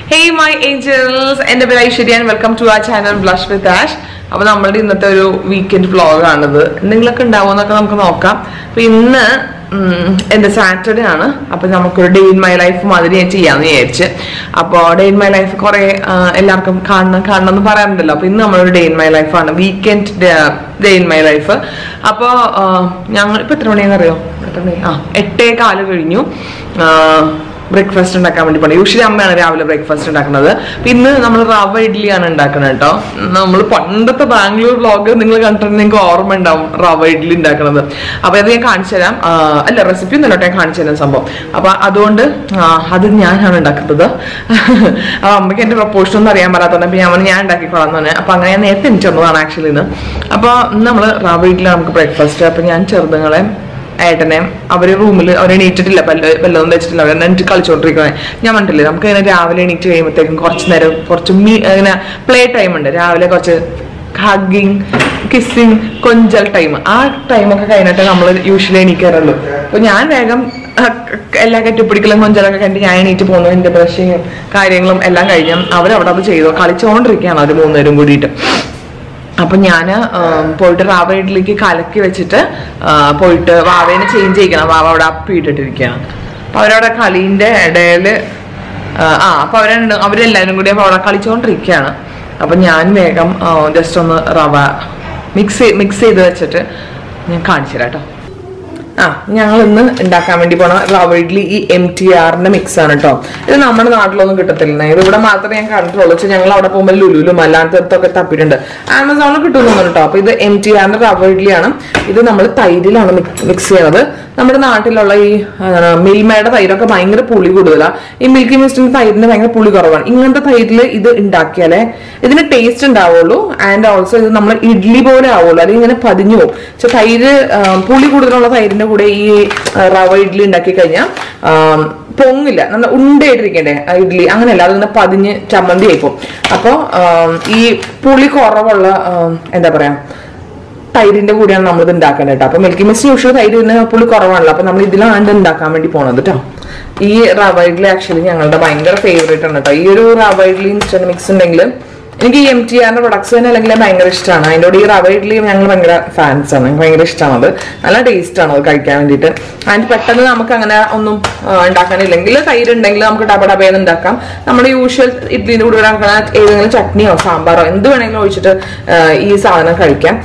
Hey my angels എന്റെ പേര് Aishwarya welcome to ആ ചാനൽ ബ്ലഷ് വിത്ത് ആഷ് അപ്പൊ നമ്മളുടെ ഇന്നത്തെ ഒരു വീക്കെൻഡ് വ്ളോഗ് ആണിത് എന്തെങ്കിലുമൊക്കെ ഉണ്ടാവുമെന്നൊക്കെ നമുക്ക് നോക്കാം അപ്പൊ ഇന്ന് ഉം, എന്റെ സാറ്റർഡേ ആണ് അപ്പൊ നമുക്കൊരു ഡേ ഇൻ മൈ ലൈഫ് മാതിരി ഞാൻ ചെയ്യാന്ന് വിചാരിച്ച് അപ്പോൾ ഡേ ഇൻ മൈ ലൈഫ് കുറെ എല്ലാവർക്കും കാണണം കാണണം എന്ന് പറയാറുണ്ടല്ലോ അപ്പൊ ഇന്ന് നമ്മളൊരു ഡേ ഇൻ മൈ ലൈഫ് ആണ് weekend day in my life അപ്പോൾ ഞങ്ങൾ ഇപ്പൊ എത്ര മണിയാണെന്ന് അറിയോ എത്ര മണി ആ എട്ടേ കാല് കഴിഞ്ഞു ആ, ബ്രേക്ക്ഫാസ്റ്റ് ഉണ്ടാക്കാൻ വേണ്ടി പോകണം യൂഷ്വലി അമ്മയാണ് രാവിലെ ബ്രേക്ക്ഫാസ്റ്റ് ഉണ്ടാക്കുന്നത് അപ്പൊ ഇന്ന് നമ്മൾ റവ ഇഡ്ഡലിയാണ് ഉണ്ടാക്കുന്നത് കേട്ടോ നമ്മൾ പണ്ടത്തെ ബാംഗ്ലൂർ വ്ളോഗ് നിങ്ങൾ കണ്ടിട്ടുണ്ടെങ്കിൽ നിങ്ങൾക്ക് ഓർമ്മ ഉണ്ടാവും റവ ഇഡ്ഡലി ഉണ്ടാക്കുന്നത് അപ്പൊ അത് ഞാൻ കാണിച്ചു തരാം ആ, അല്ല റെസിപ്പി ഒന്നും കേട്ടോ ഞാൻ കാണിച്ചു തരാം സംഭവം അപ്പൊ അതുകൊണ്ട് ആ, അത് ഞാനാണ് ഉണ്ടാക്കുന്നത് അപ്പൊ അമ്മയ്ക്ക് എന്റെ പ്രപ്പോഷൻ ഒന്നും അറിയാൻ പറ്റാത്തതുകൊണ്ട് അപ്പൊ ഞാൻ പറഞ്ഞു, ഞാൻ ഉണ്ടാക്കിക്കോളാം എന്ന് പറഞ്ഞു അപ്പൊ അങ്ങനെ ഞാൻ നേരത്തെ എനിക്ക് വന്നതാണ് ആക്ച്വലി ഇന്ന് അപ്പൊ നമ്മൾ റവ ഇഡ്ഡലി നമുക്ക് ബ്രേക്ക്ഫാസ്റ്റ് അപ്പൊ ഞാൻ ചെറുതുങ്ങളെ ഏട്ടനെ അവര് റൂമിൽ അവർ എണീറ്റിട്ടില്ല പല്ല വല്ലതും വെച്ചിട്ടില്ല അവർ എന്നിട്ട് കളിച്ചോണ്ടിരിക്കുന്നത് ഞാൻ പറഞ്ഞിട്ടില്ലേ നമുക്ക് ഇങ്ങനെ രാവിലെ എണീറ്റ് കഴിയുമ്പോഴത്തേക്കും കുറച്ച് നേരം കുറച്ച് മീ ഇങ്ങനെ പ്ലേ ടൈം ഉണ്ട് രാവിലെ കുറച്ച് ഹഗ്ഗിങ് കിസ്സിങ് കൊഞ്ചൽ ടൈം ആ ടൈമൊക്കെ കഴിഞ്ഞിട്ട് നമ്മൾ യൂഷ്വലി എണീക്കാറുള്ളൂ അപ്പൊ ഞാൻ വേഗം അഹ്, എല്ലാ കെട്ടിപ്പിടിക്കലും കൊഞ്ചലൊക്കെ കണ്ട് ഞാൻ എണീറ്റ് പോകുന്നു എന്റെ ബ്രഷിങ്ങും കാര്യങ്ങളും എല്ലാം കഴിഞ്ഞ് അവരവിടെ അത് ചെയ്തു കളിച്ചുകൊണ്ടിരിക്കുകയാണ് അവർ മൂന്നുപേരും കൂടിയിട്ട് അപ്പൊ ഞാൻ പോയിട്ട് റാവ ഇഡ്ഡലിക്ക് കലക്കി വെച്ചിട്ട് ആ, പോയിട്ട് വാവേനെ ചേഞ്ച് ചെയ്യിക്കണം വാവ അവിടെ അപ്പി ഇട്ടിട്ടിരിക്കുകയാണ് അപ്പൊ അവരവിടെ കളീന്റെ ഇടയില് ആ, ആ അപ്പൊ അവരുണ്ട് അവരെല്ലാരും കൂടി അപ്പൊ അവിടെ കളിച്ചുകൊണ്ടിരിക്കുകയാണ് അപ്പൊ ഞാൻ വേഗം ജസ്റ്റ് ഒന്ന് റവ മിക്സ് മിക്സ് ചെയ്ത് വെച്ചിട്ട് ഞാൻ കാണിച്ചു തരാം കേട്ടോ ആ ഞങ്ങൾ ഇന്ന് ഉണ്ടാക്കാൻ വേണ്ടി പോണ റവ ഇഡ്ലി ഈ എം ടി ആറിന്റെ മിക്സ് ആണ് കേട്ടോ ഇത് നമ്മുടെ നാട്ടിലൊന്നും കിട്ടത്തില്ല ഇത് ഇവിടെ മാത്രമേ ഞാൻ കണ്ടിട്ടുള്ളൂ പക്ഷെ ഞങ്ങൾ അവിടെ പോകുമ്പോൾ ലുലുലും അല്ലാത്തടത്തൊക്കെ തപ്പിയിട്ടുണ്ട് ആമസോണിൽ കിട്ടുന്നു കേട്ടോ അപ്പൊ ഇത് എം ടി ആറിന്റെ റവ ഇഡ്ലിയാണ് ഇത് നമ്മൾ തൈരിലാണ് മിക്സ് ചെയ്യണത് നമ്മുടെ നാട്ടിലുള്ള ഈ ആ, മിൽമയുടെ തൈരൊക്കെ ഭയങ്കര പുളി കൂടുതലാണ് ഈ മിൽക്കി മിസ്റ്റിന്റെ തൈരിന് ഭയങ്കര പുളി കുറവാണ് ഇങ്ങനത്തെ തൈരിൽ ഇത് ഉണ്ടാക്കിയാലേ ഇതിന് ടേസ്റ്റ് ഉണ്ടാവുള്ളൂ ആൻഡ് ഓൾസോ ഇത് നമ്മൾ ഇഡ്ലി പോലെ ആവുള്ളൂ അല്ലെങ്കിൽ ഇങ്ങനെ പതിഞ്ഞു പോകും പക്ഷെ തൈര് ആ, പുളി കൂടുതലുള്ള തൈരിന്റെ കൂടെ ഈ ആ, റവ ഇഡ്ഡലി ഉണ്ടാക്കി കഴിഞ്ഞാൽ പൊങ്ങില്ല നല്ല ഉണ്ടയായിട്ടിരിക്കണ്ടേ ആ ഇഡ്ഡലി അങ്ങനെയല്ല അതിങ്ങനെ പതിഞ്ഞ് ചമ്മന്തി ആയിപ്പോ അപ്പൊ ഈ പുളി കുറവുള്ള ആ, എന്താ പറയാ തൈരിന്റെ കൂടെയാണ് നമ്മൾ ഇത് ഉണ്ടാക്കേണ്ടത് കേട്ടോ അപ്പൊ മിൽക്കി മിസ്റ്റ് യൂഷ്വൽ തൈരിന് പുളി കുറവാണല്ലോ അപ്പൊ നമ്മൾ ഇതിലാണ് ഇത് ഉണ്ടാക്കാൻ വേണ്ടി പോണത് കേട്ടോ ഈ റവ ഇഡ്ലി ആക്ച്വലി ഞങ്ങളുടെ ഭയങ്കര ഫേവറേറ്റ് ആണ് കേട്ടോ ഈ ഒരു റവ ഇഡ്ലി ഇൻസ്റ്റന്റ് മിക്സ് ഉണ്ടെങ്കിൽ എനിക്ക് ഈ എം ടി ആറിന്റെ പ്രൊഡക്ട്സ് തന്നെ അല്ലെങ്കിൽ ഭയങ്കര ഇഷ്ടമാണ് അതിൻ്റെ കൂടെ ഈ റവ ഇഡ്ലി ഞങ്ങൾ ഭയങ്കര ഫാൻസ് ആണ് എനിക്ക് ഭയങ്കര ഇഷ്ടമാണ് അത് നല്ല ടേസ്റ്റ് ആണ് അത് കഴിക്കാൻ വേണ്ടിയിട്ട് അതിന് പെട്ടെന്ന് നമുക്ക് അങ്ങനെ ഒന്നും ആ, ഉണ്ടാക്കാനില്ലെങ്കിൽ തൈര് ഉണ്ടെങ്കിൽ നമുക്ക് ഡബ ഡബയെന്ന് ഉണ്ടാക്കാം നമ്മുടെ യൂഷ്വൽ ഇഡ്ലിന്റെ കൂടെ ഉണ്ടാക്കുന്ന ഏതെങ്കിലും ചട്നിയോ സാമ്പാറോ എന്ത് വേണമെങ്കിലും ഒഴിച്ചിട്ട് ആ, ഈ സാധനം കഴിക്കാം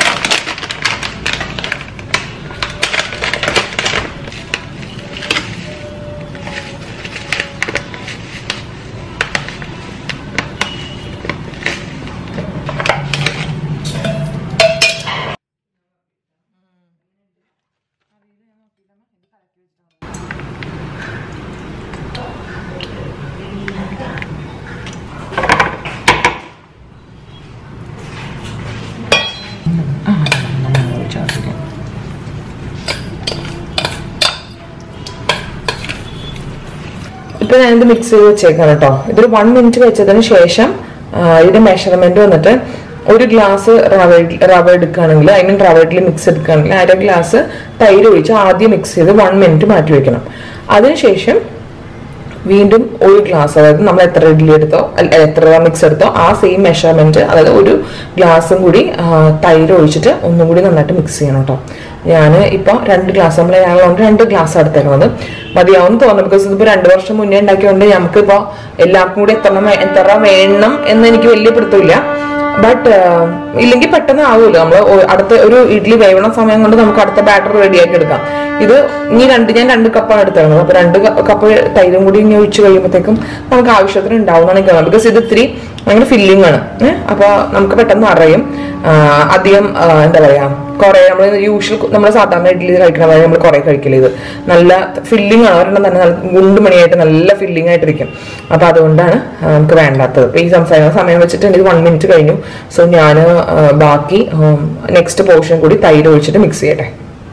ഇപ്പൊ ഞാനിത് മിക്സ് ചെയ്ത് വെച്ചേക്കാണ് കേട്ടോ ഇതൊരു വൺ മിനിറ്റ് വെച്ചതിന് ശേഷം ആ, ഇതിന്റെ മെഷർമെന്റ് വന്നിട്ട് ഒരു ഗ്ലാസ് റവ ഇഡ്ഡലി- റവ എടുക്കുകയാണെങ്കിൽ അതിന് റവ ഇഡ്ഡലി മിക്സ് എടുക്കുകയാണെങ്കിൽ അര ഗ്ലാസ് തൈര് ഒഴിച്ച് ആദ്യം മിക്സ് ചെയ്ത് വൺ മിനിറ്റ് മാറ്റി വെക്കണം അതിനുശേഷം വീണ്ടും ഒരു ഗ്ലാസ് അതായത് നമ്മൾ എത്ര ഇഡ്ഡലി എടുത്തോ അല്ല, എത്ര മിക്സ് എടുത്തോ ആ സെയിം മെഷർമെന്റ് അതായത് ഒരു ഗ്ലാസും കൂടി ആ, തൈര് ഒഴിച്ചിട്ട് ഒന്നും കൂടി നന്നായിട്ട് മിക്സ് ചെയ്യണം കേട്ടോ ഞാൻ ഇപ്പൊ രണ്ട് ഗ്ലാസ് നമ്മൾ ഞങ്ങളുണ്ട് രണ്ട് ഗ്ലാസ് എടുത്തേക്കുന്നത് മതിയാവും തോന്നുന്നു ബിക്കോസ് ഇതിപ്പോ രണ്ട് വർഷം മുന്നേ ഉണ്ടാക്കിയതുകൊണ്ട് നമുക്കിപ്പോ എല്ലാവർക്കും കൂടി എത്ര വേ- എത്ര വേണം എന്ന് എനിക്ക് വലിയ പിടുത്തമില്ല ബട്ട് ഇല്ലെങ്കിൽ പെട്ടെന്ന് ആവുമല്ലോ നമ്മൾ അടുത്ത ഒരു ഇഡ്ഡലി വേവണ സമയം കൊണ്ട് നമുക്ക് അടുത്ത ബാറ്റർ റെഡിയാക്കി എടുക്കാം ഇത് ഇനി രണ്ട് ഞാൻ രണ്ട് കപ്പാണ് എടുത്തിരുന്നത് അപ്പൊ രണ്ട് ക- കപ്പ് തൈരും കൂടി ഇനി ഒഴിച്ച് കഴിയുമ്പോഴത്തേക്കും നമുക്ക് ആവശ്യത്തിന് ഉണ്ടാവുന്നതാണ് എനിക്ക് തോന്നുന്നത് ബിക്കോസ് ഇത് ഇത്തിരി ഭയങ്കര ഫില്ലിംഗ് ആണ് ഏഹ് അപ്പൊ നമുക്ക് പെട്ടെന്ന് അറിയും ആ, അധികം ആ, എന്താ പറയാ കുറെ നമ്മൾ യൂഷ്വൽ നമ്മൾ സാധാരണ ഇഡ്ഡലി കഴിക്കണ പോലെ നമ്മൾ കുറെ കഴിക്കില്ല ഇത് നല്ല ഫില്ലിംഗ് ആണ് ഒരെണ്ണം തന്നെ നല്ല ഗുണ്ടുമണിയായിട്ട് നല്ല ഫില്ലിംഗ് ആയിട്ടിരിക്കും അപ്പൊ അതുകൊണ്ടാണ് ആ, നമുക്ക് വേണ്ടാത്തത് ഇപ്പൊ ഈ സംസാരിക്കുന്ന സമയം വെച്ചിട്ട് എനിക്ക് വൺ മിനിറ്റ് കഴിഞ്ഞു സോ ഞാൻ ബാക്കി നെക്സ്റ്റ് പോർഷൻ കൂടി തൈര് ഒഴിച്ചിട്ട് മിക്സ് ചെയ്യട്ടെ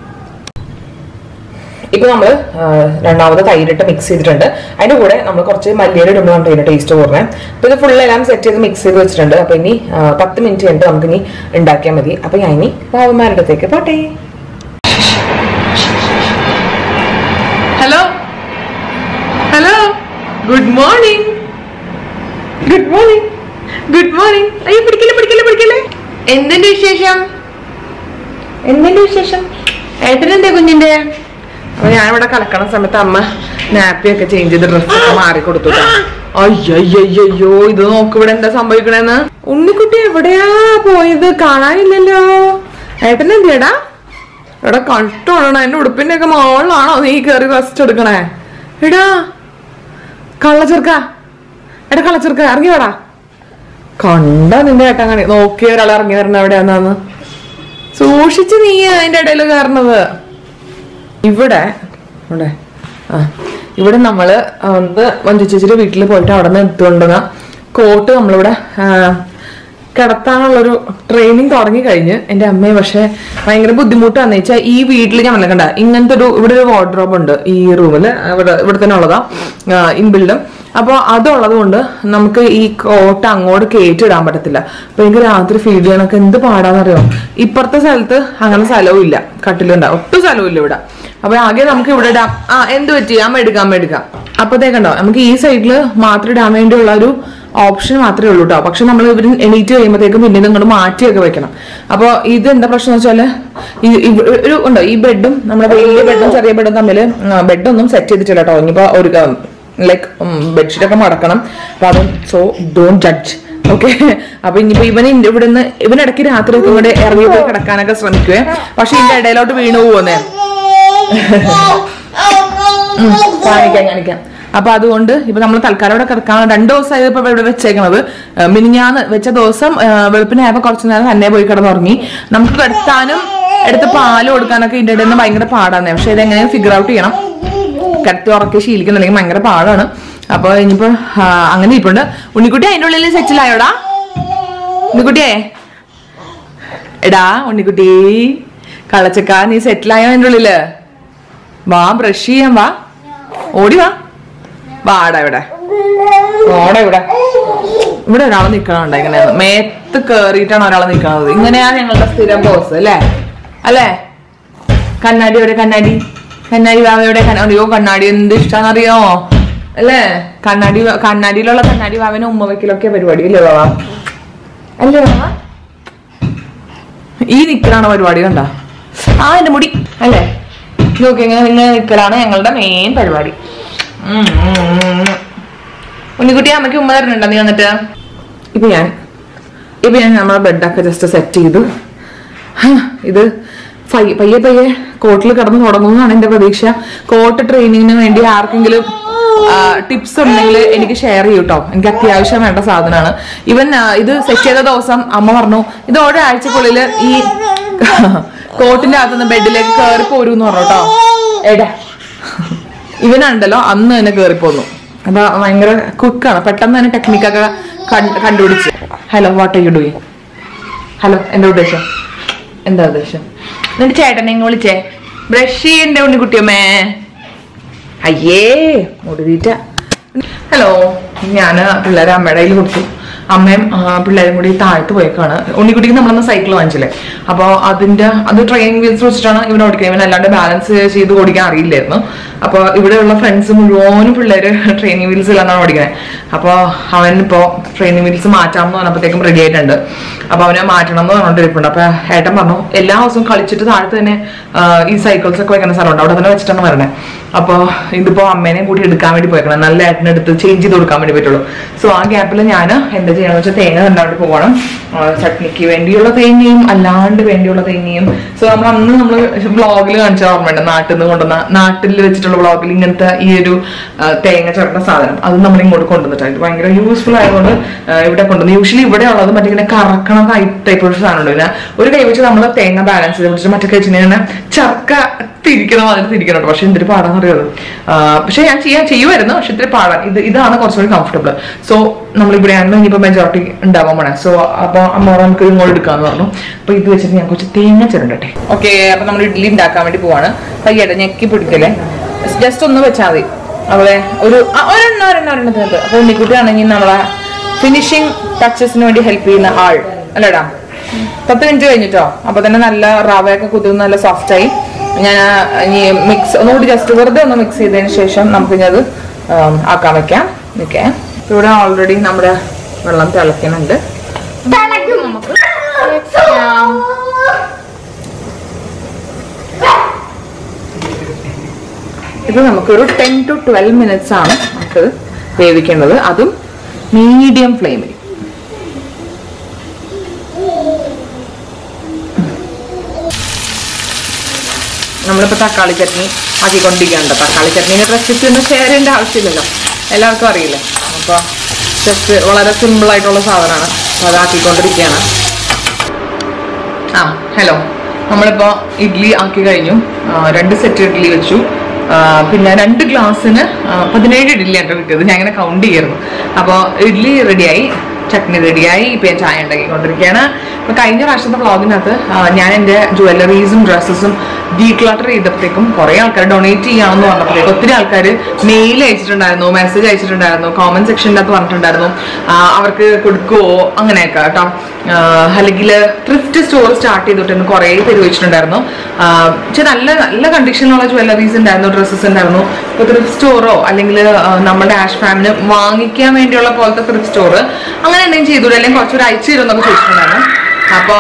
ഇപ്പൊ നമ്മൾ രണ്ടാമത് തൈരിട്ട് മിക്സ് ചെയ്തിട്ടുണ്ട് അതിന്റെ കൂടെ നമ്മൾ കുറച്ച് മല്ലിയുടെ ഇടുമ്പോൾ നമുക്ക് ഇതിന്റെ ടേസ്റ്റ് കൂടുന്നത് അപ്പൊ ഇത് ഫുൾ എല്ലാം സെറ്റ് ചെയ്ത് മിക്സ് ചെയ്ത് വെച്ചിട്ടുണ്ട് അപ്പൊ ഇനി ആ, പത്ത് മിനിറ്റ് കഴിഞ്ഞിട്ട് നമുക്ക് ഇനി ഉണ്ടാക്കിയാൽ മതി അപ്പൊ ഞാൻ ഇനി പാവന്മാരുടെ അടുത്തേക്ക് പോട്ടെ hello hello good morning good morning good morning അയ്യോ പിടിക്കല്ലേ പിടിക്കല്ലേ പിടിക്കല്ലേ എന്തിന്റെ വിശേഷം എന്തിന്റെ വിശേഷം ഏട്ടനെന്തേ കുഞ്ഞിന്റെ അപ്പൊ ഞാനിവിടെ കലക്കണ സമയത്ത് അമ്മ നാപ്പി ഒക്കെ ചേഞ്ച് ചെയ്ത് ഡ്രസ് ഒക്കെ മാറി കൊടുത്തു അയ്യോ ഇത് നോക്ക് ഇവിടെ എന്താ സംഭവിക്കണേന്ന് ഉണ്ണിക്കുട്ടി എവിടെയാ പോയത് കാണാനില്ലല്ലോ ഏട്ടൻ എന്തിയടാ എടാ കഷ്ടമാണ് എന്റെ ഉടുപ്പിന്റെ ഒക്കെ മോളിലാണോ നീ കയറി റെസ്റ്റ് എടുക്കണേ എടാ കള്ളച്ചെറുക്ക എടാ കള്ളച്ചെറുക്ക ഇറങ്ങി വേടാ കണ്ട നിന്റെ ഏട്ടൻ കാണി നോക്കിയ ഒരാൾ ഇറങ്ങി വരണ എവിടെയാന്നാന്ന് സൂക്ഷിച്ച് നീ അതിന്റെ ഇടയിൽ കയറണത് ഇവിടെ ഇവിടെ ആ ഇവിടെ നമ്മള് വന്ന് മഞ്ജു ചേച്ചിയുടെ വീട്ടിൽ പോയിട്ട് അവിടെ നിന്ന് എടുത്തുകൊണ്ടുവന്ന കോട്ട് നമ്മളിവിടെ ആ, കിടത്താനുള്ളൊരു ട്രെയിനിങ് തുടങ്ങി കഴിഞ്ഞ് എൻ്റെ അമ്മയെ പക്ഷെ ഭയങ്കര ബുദ്ധിമുട്ടാന്ന് വെച്ചാൽ ഈ വീട്ടിൽ ഞാൻ കണ്ട ഇങ്ങനത്തെ ഒരു ഇവിടെ ഒരു വാർഡ്രോബ് ഉണ്ട് ഈ റൂമിൽ ഇവിടെ ഇവിടെ തന്നെ ഉള്ളതാ ഇൻബിൽഡും അപ്പോൾ അതുള്ളത് കൊണ്ട് നമുക്ക് ഈ കോട്ട അങ്ങോട്ട് കയറ്റിടാൻ പറ്റത്തില്ല അപ്പൊ എനിക്ക് രാത്രി ഫീഡ് ചെയ്യാനൊക്കെ എന്ത് പാടാന്നറിയോ ഇപ്പുറത്തെ സ്ഥലത്ത് അങ്ങനെ സ്ഥലവും ഇല്ല കട്ടിലുണ്ടാവും ഒട്ടും സ്ഥലവും ഇല്ല ഇവിടെ അപ്പൊ ആകെ നമുക്ക് ഇവിടെ ഇടാം ആ എന്ത് പറ്റി അമ്മ എടുക്കാം അമ്മ എടുക്കാം അപ്പത്തേക്കണ്ടോ നമുക്ക് ഈ സൈഡിൽ മാത്രം ഇടാൻ വേണ്ടിയുള്ള ഒരു ഓപ്ഷൻ മാത്രമേ ഉള്ളൂ കേട്ടോ പക്ഷെ നമ്മൾ ഇവർ എണീറ്റ് കഴിയുമ്പോഴത്തേക്കും പിന്നെ ഇത് ഇങ്ങോട്ട് മാറ്റിയൊക്കെ വെക്കണം അപ്പോൾ ഇത് എന്താ പ്രശ്നം എന്ന് വെച്ചാല് ഈ- ഇവ- ഒരു ഉണ്ടോ ഈ ബെഡും നമ്മുടെ വലിയ ബെഡും ചെറിയ ബെഡും തമ്മിൽ ബെഡൊന്നും സെറ്റ് ചെയ്തിട്ടില്ല കേട്ടോ ഇനിയിപ്പോ ഒരു ലൈക്ക് ബെഡ്ഷീറ്റ് ഒക്കെ മടക്കണം അപ്പൊ അത് സോ ഡോണ്ട് ജഡ്ജ് ഓക്കെ അപ്പൊ ഇനിയിപ്പോ ഇവൻ ഇന്റെ ഇവിടുന്ന് ഇവൻ ഇടയ്ക്ക് രാത്രി ഒക്കെ ഇവിടെ ഇറങ്ങി പോയി കിടക്കാനൊക്കെ ശ്രമിക്കുവേ പക്ഷെ ഇതിന്റെ ഇടയിലോട്ട് വീണു പോകുന്നേ കാണിക്കാം കാണിക്കാം അപ്പൊ അതുകൊണ്ട് ഇപ്പൊ നമ്മൾ തൽക്കാലം ഇവിടെ കിടക്കാൻ രണ്ടു ദിവസമായി ഇപ്പൊ ഇവിടെ വെച്ചേക്കണത് ഏഹ് മിനിഞ്ഞാന്ന് വെച്ച ദിവസം ഏഹ് വെളുപ്പിനായപ്പോ കുറച്ചു നേരം തന്നെ പോയി കിടന്നുറങ്ങി നമുക്ക് കിടത്താനും എടുത്ത് പാല് കൊടുക്കാനൊക്കെ ഇതിന്റെ ഇടയിൽ നിന്ന് ഭയങ്കര പാടാണ് പക്ഷെ ഇത് എങ്ങനെയും ഫിഗർ ഔട്ട് ചെയ്യണം കിടത്തി ഉറക്കി ശീലിക്കുന്നുണ്ടെങ്കിൽ ഭയങ്കര പാടാണ് അപ്പൊ ഇനിയിപ്പോ ആ, അങ്ങനെ ഇരിപ്പുണ്ട് ഉണ്ണിക്കുട്ടി അതിന്റെ ഉള്ളിൽ സെറ്റിലായോടാ ഉണ്ണിക്കുട്ടിയേ എടാ ഉണ്ണിക്കുട്ടി കളച്ചക്ക നീ സെറ്റിലായോ അതിന്റെ ഉള്ളില് വാ ബ്രഷ് ചെയ്യാൻ വാ ഓടി വാ വാടാ ഇവിടെ ഓടാ ഇവിടെ ഇവിടെ ഒരാൾ നിക്കണുണ്ട് ഇങ്ങനെ മേത്ത് കേറിയിട്ടാണ് ഒരാൾ നിക്കണത് ഇങ്ങനെയാ ഞങ്ങളുടെ സ്ഥിരം ബോസ് അല്ലേ അല്ലേ കണ്ണാടി എവിടെ കണ്ണാടി കണ്ണാടി വാവ എവിടെ കണ്ണാടി അയ്യോ കണ്ണാടി എന്ത് ഇഷ്ടാന്നറിയോ അല്ലേ കണ്ണാടി വ- കണ്ണാടിയിലുള്ള കണ്ണാടി വാവന് ഉമ്മ വെക്കലൊക്കെ പരിപാടി അല്ലേ വാവ അല്ലേ വാവ ഈ നിക്കലാണ് പരിപാടി കണ്ട ആ എന്റെ മുടി അല്ലേ നോക്കി ഇങ്ങനെ ഇങ്ങനെ നിക്കലാണ് ഞങ്ങളുടെ മെയിൻ പരിപാടി ഉം, ഉം, ഉം, ഉം. ഉണ്ണിക്കുട്ടി അമ്മയ്ക്ക് ഉമ്മ തരണുണ്ടോ നീ വന്നിട്ട് ഇപ്പൊ ഞാൻ ഇപ്പൊ ഞാൻ നമ്മളെ ബെഡൊക്കെ ജസ്റ്റ് സെറ്റ് ചെയ്തു ഹാ, ഇത് പയ്യെ പയ്യെ പയ്യെ കോട്ടിൽ കിടന്ന് തുടങ്ങുന്നതാണ് എന്റെ പ്രതീക്ഷ കോട്ട് ട്രെയിനിങ്ങിന് വേണ്ടി ആർക്കെങ്കിലും ടിപ്സ് ഉണ്ടെങ്കിൽ എനിക്ക് ഷെയർ ചെയ്യൂ കേട്ടോ എനിക്ക് അത്യാവശ്യം വേണ്ട സാധനമാണ് ഇവൻ ആ, ഇത് സെറ്റ് ചെയ്ത ദിവസം അമ്മ പറഞ്ഞു ഇത് ഒരാഴ്ചക്കുള്ളിൽ ഈ കോട്ടിന്റെ അകത്തുനിന്ന് ബെഡിലേക്ക് കയറി പോരൂന്ന് പറഞ്ഞു കേട്ടോ എടാ ഇവനുണ്ടല്ലോ അന്ന് തന്നെ കയറി പോന്നു അപ്പൊ ഭയങ്കര ക്വിക്കാണ് പെട്ടെന്ന് തന്നെ ടെക്നിക്കൊക്കെ കണ്ടുപിടിച്ച് hello what are you doing hello എന്താ ഉദ്ദേശം എന്താ ഉദ്ദേശം എന്നിട്ട് ചേട്ടനെ ഇങ്ങ് വിളിച്ചേ ബ്രഷ് ചെയ്യണ്ടേ ഉണ്ണിക്കുട്ടിയമ്മേ അയ്യേ മുടിതീറ്റ ഹലോ ഞാൻ പിള്ളേരെ അമ്മയുടെ കയ്യിൽ കൊടുത്തു അമ്മയും ആ, പിള്ളേരും കൂടി താഴ്ത്ത് പോയേക്കാണ് ഉണ്ണിക്കുട്ടിക്ക് നമ്മളന്ന് സൈക്കിൾ വാങ്ങിച്ചില്ലേ അപ്പോൾ അതിന്റെ അത് ട്രെയിനിങ് വീൽസ് വെച്ചിട്ടാണ് ഇവൻ ഓടിക്കുന്നത് ഇവൻ അല്ലാണ്ട് ബാലൻസ് ചെയ്ത് ഓടിക്കാൻ അറിയില്ലായിരുന്നു അപ്പോൾ ഇവിടെയുള്ള ഫ്രണ്ട്സ് മുഴുവനും പിള്ളേര് ട്രെയിനിങ് വീൽസ് ഇല്ലെന്നാണ് ഓടിക്കുന്നത് അപ്പോൾ അവൻ ഇപ്പോൾ ട്രെയിനിങ് വീൽസ് മാറ്റാമെന്ന് പറഞ്ഞപ്പോഴത്തേക്കും റെഡി ആയിട്ടുണ്ട് അപ്പോൾ അവനെ മാറ്റണം എന്ന് പറഞ്ഞുകൊണ്ടിരിപ്പുണ്ട് അപ്പോൾ ഏട്ടൻ പറഞ്ഞു എല്ലാ ദിവസവും കളിച്ചിട്ട് താഴത്ത് തന്നെ ആ, ഈ സൈക്കിൾസ് ഒക്കെ വെക്കുന്ന സ്ഥലമുണ്ട് അവിടെ തന്നെ വെച്ചിട്ടാണ് വരണേ അപ്പോൾ ഇതിപ്പോ അമ്മേനെ കൂടി എടുക്കാൻ വേണ്ടി പോയേക്കണം നല്ല ഏട്ടനെ എടുത്ത് ചേഞ്ച് ചെയ്ത് കൊടുക്കാൻ വേണ്ടി പറ്റുള്ളൂ സോ ആ ഗ്യാപ്പിൽ ഞാൻ എന്താ ചെയ്യണമെന്ന് വെച്ചാൽ തേങ്ങ കണ്ടാണ്ട് പോകണം ആ, ചട്നിക്ക് വേണ്ടിയുള്ള തേങ്ങയും അല്ലാണ്ട് വേണ്ടിയുള്ള തേങ്ങയും സോ നമ്മൾ അന്ന് നമ്മൾ വ്ളോഗിൽ കാണിച്ച ഓർമ്മയുണ്ട് നാട്ടിൽ നിന്ന് കൊണ്ടുവന്ന നാട്ടിൽ വെച്ചിട്ടുള്ള വ്ളോഗിൽ ഇങ്ങനത്തെ ഈ ഒരു ആ, തേങ്ങ ചേർക്കുന്ന സാധനം അത് നമ്മൾ ഇങ്ങോട്ട് കൊണ്ടുവന്നിട്ടാണ് ഇത് ഭയങ്കര യൂസ്ഫുൾ ആയതുകൊണ്ട് ആ, ഇവിടെ കൊണ്ടുവന്ന് യൂഷ്വലി ഇവിടെ ഉള്ളത് മറ്റേ ഇങ്ങനെ കറക്കണ ടൈപ്പ് ഒരു സാധനം ഉണ്ട് പിന്നെ ഒരു കൈ വെച്ച് നമ്മൾ തേങ്ങ ബാലൻസ് ചെയ്ത് പിടിച്ചിട്ട് മറ്റേ കൈ വെച്ച് ഇങ്ങനെ ചർക്ക തിരിക്കണ മാതിരി തിരിക്കണുണ്ട് പക്ഷെ എന്തൊരു പാടാന്ന് അറിയാതെ പക്ഷെ ഞാൻ ചെയ്യാൻ ചെയ്യുമായിരുന്നു പക്ഷെ ഇത്തിരി പാടാൻ ഇത് ഇതാണ് കുറച്ചുകൂടി കംഫർട്ടബിൾ സോ നമ്മൾ ഇവിടെ ആണെങ്കിൽ ഇനിയിപ്പോ മെജോറിറ്റി ഉണ്ടാവാൻ പോണേ സോ അപ്പൊ അമ്മ നമുക്ക് ഇങ്ങോട്ട് എടുക്കാന്ന് പറഞ്ഞു അപ്പൊ ഇത് വെച്ചിട്ട് ഞാൻ കുറച്ച് തേങ്ങ ചിരണ്ടട്ടെ ഓക്കെ അപ്പൊ നമ്മൾ ഇഡ്ഡലി ഉണ്ടാക്കാൻ വേണ്ടി പോവാണ് പയ്യട്ടെ ഞെക്കി പിടിക്കല്ലേ ജസ്റ്റ് ഒന്ന് വെച്ചാൽ മതി അവിടെ ഒരു ആ, ഒരെണ്ണം ഒരെണ്ണം ഒരെണ്ണത്തിനകത്ത് അപ്പൊ ഉണ്ണിക്കുട്ടിയാണെങ്കിൽ നമ്മളെ ഫിനിഷിംഗ് ടച്ചസിന് വേണ്ടി ഹെൽപ്പ് ചെയ്യുന്ന ആൾ അല്ലേടാ പത്ത് മിനിറ്റ് കഴിഞ്ഞിട്ടോ അപ്പൊ തന്നെ നല്ല റവയൊക്കെ കുതിർന്ന് നല്ല സോഫ്റ്റ് ആയി ഞാൻ ആ, ഇനി മിക്സ് ഒന്നുകൂടി ജസ്റ്റ് വെറുതെ ഒന്ന് മിക്സ് ചെയ്തതിന് ശേഷം നമുക്ക് ഇനി അത് ആം, ആക്കാൻ വെക്കാം ഓക്കെ ഇവിടെ ഓൾറെഡി നമ്മുടെ വെള്ളം തിളയ്ക്കുന്നുണ്ട് നമുക്ക് വെക്കാം. ഇത് നമുക്കൊരു ടെൻ ടു ട്വൽവ് മിനിറ്റ്സ് ആണ് നമുക്ക് വേവിക്കേണ്ടത് അതും മീഡിയം ഫ്ലെയിമിൽ നമ്മളിപ്പോൾ തക്കാളി ചട്നി ആക്കിക്കൊണ്ടിരിക്കുകയുണ്ട് തക്കാളി ചട്നീൻ്റെ റെസിപ്പി ഒന്നും ഷെയർ ചെയ്യേണ്ട ആവശ്യമില്ലല്ലോ എല്ലാവർക്കും അറിയില്ലേ അപ്പോൾ ജസ്റ്റ് വളരെ സിമ്പിൾ ആയിട്ടുള്ള സാധനമാണ് അപ്പോൾ അതാക്കിക്കൊണ്ടിരിക്കുകയാണ് ആ ഹലോ നമ്മളിപ്പോൾ ഇഡ്ഡലി ആക്കി കഴിഞ്ഞു ആ, രണ്ട് സെറ്റ് ഇഡ്ഡലി വെച്ചു ആ, പിന്നെ രണ്ട് ഗ്ലാസ്സിന് ആ, പതിനേഴ് ഇഡ്ഡലിയാണ് കേട്ടോ കിട്ടിയത് ഞാൻ ഇങ്ങനെ കൗണ്ട് ചെയ്യായിരുന്നു അപ്പോൾ ഇഡ്ഡലി റെഡിയായി ചട്നി റെഡിയായി ഇപ്പം ഞാൻ ചായ ഉണ്ടാക്കിക്കൊണ്ടിരിക്കുകയാണ് അപ്പോൾ കഴിഞ്ഞ പ്രാവശ്യത്തെ വ്ളോഗിനകത്ത് ആ, ഞാൻ എൻ്റെ ജ്വല്ലറീസും ഡ്രസ്സസും ഡീക്ലട്ടർ ചെയ്തപ്പോഴത്തേക്കും കുറേ ആൾക്കാർ ഡൊണേറ്റ് ചെയ്യാമെന്ന് പറഞ്ഞപ്പോഴത്തേക്കും ഒത്തിരി ആൾക്കാർ മെയിൽ അയച്ചിട്ടുണ്ടായിരുന്നു മെസ്സേജ് അയച്ചിട്ടുണ്ടായിരുന്നു കോമന്റ് സെക്ഷൻ്റെ അകത്ത് പറഞ്ഞിട്ടുണ്ടായിരുന്നു ആ, അവർക്ക് കൊടുക്കുവോ അങ്ങനെയൊക്കെ കേട്ടോ അല്ലെങ്കിൽ ത്രിഫ്റ്റ് സ്റ്റോർ സ്റ്റാർട്ട് ചെയ്തിട്ടുണ്ട് കുറേ പേര് വെച്ചിട്ടുണ്ടായിരുന്നു ആ, പക്ഷെ നല്ല നല്ല കണ്ടീഷനിലുള്ള ജ്വല്ലറീസ് ഉണ്ടായിരുന്നു ഡ്രസ്സസ് ഉണ്ടായിരുന്നു ഇപ്പോൾ ത്രിഫ്റ്റ് സ്റ്റോറോ അല്ലെങ്കിൽ നമ്മുടെ ആഷ് ഫാമിന് വാങ്ങിക്കാൻ വേണ്ടിയുള്ള പോലത്തെ ത്രിഫ്റ്റ് സ്റ്റോർ അങ്ങനെ എന്തെങ്കിലും ചെയ്തൂടെ അല്ലെങ്കിൽ കുറച്ചുകൂടെ അയച്ചു തരുമെന്നൊക്കെ ചോദിച്ചിട്ടുണ്ടായിരുന്നു അപ്പോൾ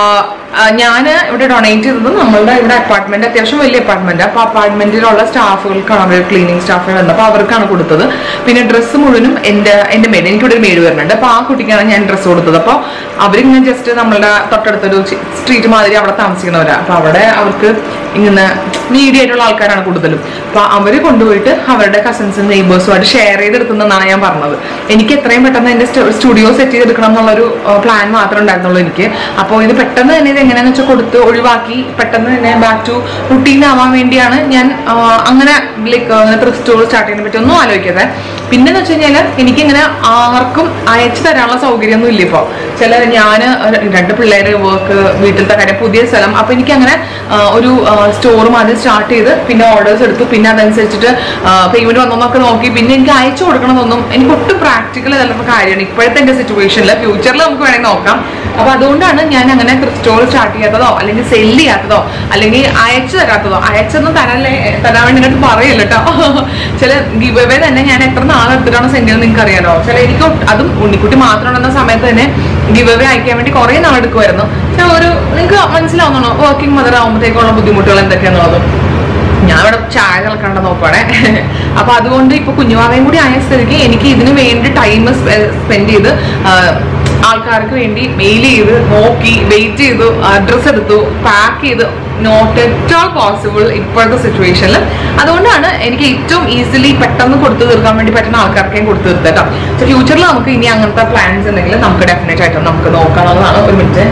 ഞാൻ ഇവിടെ ഡൊണേറ്റ് ചെയ്തത് നമ്മളുടെ ഇവിടെ അപ്പാർട്ട്മെന്റ് അത്യാവശ്യം വലിയ അപ്പാർട്ട്മെന്റ് അപ്പോൾ അപ്പാർട്ട്മെന്റിലുള്ള സ്റ്റാഫുകൾക്കാണ് അവർ ക്ലീനിങ് സ്റ്റാഫിന് വന്നത് അപ്പോൾ അവർക്കാണ് കൊടുത്തത് പിന്നെ ഡ്രസ്സ് മുഴുവനും എൻ്റെ എൻ്റെ മേഡ് എനിക്കിവിടെ ഒരു മേഡ് വരുന്നുണ്ട് അപ്പോൾ ആ കുട്ടിക്കാണ് ഞാൻ ഡ്രസ്സ് കൊടുത്തത് അപ്പോൾ അവരിങ്ങനെ ജസ്റ്റ് നമ്മളുടെ തൊട്ടടുത്തൊരു സ്ട്രീറ്റ് മാതിരി അവിടെ താമസിക്കുന്നവരാണ് അപ്പോൾ അവിടെ അവർക്ക് ഇങ്ങനെ നീഡി ആയിട്ടുള്ള ആൾക്കാരാണ് കൂടുതലും അപ്പൊ അവര് കൊണ്ടുപോയിട്ട് അവരുടെ കസിൻസും നെയ്ബേഴ്സുമായിട്ട് ഷെയർ ചെയ്തെടുത്തുന്നാണ് ഞാൻ പറഞ്ഞത് എനിക്ക് എത്രയും പെട്ടെന്ന് എന്റെ സ്റ്റുഡിയോ സെറ്റ് ചെയ്തെടുക്കണം എന്നുള്ളൊരു പ്ലാൻ മാത്രമേ ഉണ്ടായിരുന്നുള്ളൂ എനിക്ക് അപ്പോൾ ഇത് പെട്ടെന്ന് തന്നെ ഇത് എങ്ങനെയാന്ന് വെച്ചാൽ കൊടുത്ത് ഒഴിവാക്കി പെട്ടെന്ന് തന്നെ ബാക്ക് ടു റുട്ടീൻ ആവാൻ വേണ്ടിയാണ് ഞാൻ ആ, അങ്ങനെ ലൈക്ക് സ്റ്റോർ സ്റ്റാർട്ട് ചെയ്യുന്നതിനെ പറ്റി ഒന്നും ആലോചിക്കാതെ പിന്നെന്ന് വെച്ച് കഴിഞ്ഞാൽ എനിക്കിങ്ങനെ ആർക്കും അയച്ചു തരാനുള്ള സൗകര്യമൊന്നും ഇല്ല ഇപ്പോൾ ചില ഞാൻ രണ്ട് പിള്ളേര് വർക്ക് വീട്ടിലത്തെ കാര്യം പുതിയ സ്ഥലം അപ്പൊ എനിക്ക് അങ്ങനെ ഒരു സ്റ്റോർ ആദ്യം സ്റ്റാർട്ട് ചെയ്ത് പിന്നെ ഓർഡേഴ്സ് എടുത്തു പിന്നെ അതനുസരിച്ചിട്ട് പേയ്മെന്റ് വന്നോന്നൊക്കെ നോക്കി പിന്നെ എനിക്ക് അയച്ചു കൊടുക്കണമെന്നൊന്നും എനിക്ക് ഒട്ടും പ്രാക്ടിക്കൽ ചിലപ്പോൾ കാര്യമാണ് ഇപ്പോഴത്തെ എന്റെ സിറ്റുവേഷനിൽ ഫ്യൂച്ചറിൽ നമുക്ക് വേണമെങ്കിൽ നോക്കാം അപ്പൊ അതുകൊണ്ടാണ് ഞാൻ അങ്ങനെ സ്റ്റോർ സ്റ്റാർട്ട് ചെയ്യാത്തതോ അല്ലെങ്കിൽ സെല് ചെയ്യാത്തതോ അല്ലെങ്കിൽ അയച്ചു തരാത്തതോ അയച്ചൊന്നും തരാനല്ലേ തരാൻ വേണ്ടി ഇങ്ങോട്ട് പറയില്ല കേട്ടോ ചില ഗിവ് അവേ തന്നെ ഞാൻ എത്ര നാളെടുത്തിട്ടാണ് സെൻഡ് ചെയ്യുന്നത് നിങ്ങൾക്ക് അറിയാലോ ചില എനിക്ക് ഒട്ട് അതും ഉണ്ണിക്കുട്ടി മാത്രം ഉണ്ടെന്ന സമയത്ത് തന്നെ ഗിവ് അവേ അയക്കാൻ വേണ്ടി കുറേ നാളെടുക്കുമായിരുന്നു പക്ഷെ ഒരു നിങ്ങൾക്ക് മനസ്സിലാവുന്നതാണോ വർക്കിംഗ് മദർ ആകുമ്പോഴത്തേക്കുള്ള ബുദ്ധിമുട്ടുകൾ എന്തൊക്കെയാണെന്നുള്ളത് ഞാൻ ഇവിടെ ചായ തിളക്കണ്ട നോക്കുവാണേ അപ്പൊ അതുകൊണ്ട് ഇപ്പൊ കുഞ്ഞുവാവയും കൂടി ആയ സ്ഥിതിക്ക് എനിക്ക് ഇതിനു വേണ്ടി ടൈം സ്പെൻഡ് ചെയ്ത് ആ, ആൾക്കാർക്ക് വേണ്ടി മെയിൽ ചെയ്ത് നോക്കി വെയിറ്റ് ചെയ്തു അഡ്രസ് എടുത്തു പാക്ക് ചെയ്ത് നോട്ട് എറ്റ് ഓൾ പോസിബിൾ ഇപ്പോഴത്തെ സിറ്റുവേഷനിൽ അതുകൊണ്ടാണ് എനിക്ക് ഏറ്റവും ഈസിലി പെട്ടെന്ന് കൊടുത്തു തീർക്കാൻ വേണ്ടി പറ്റുന്ന ആൾക്കാർക്കേയും കൊടുത്തു തീർത്തത് കേട്ടോ സോ ഫ്യൂച്ചറിൽ നമുക്ക് ഇനി അങ്ങനത്തെ പ്ലാൻസ് ഉണ്ടെങ്കിൽ നമുക്ക് ഡെഫിനറ്റ് ആയിട്ടും നമുക്ക് നോക്കാവുന്നതാണ് ഒരു മിനിറ്റ്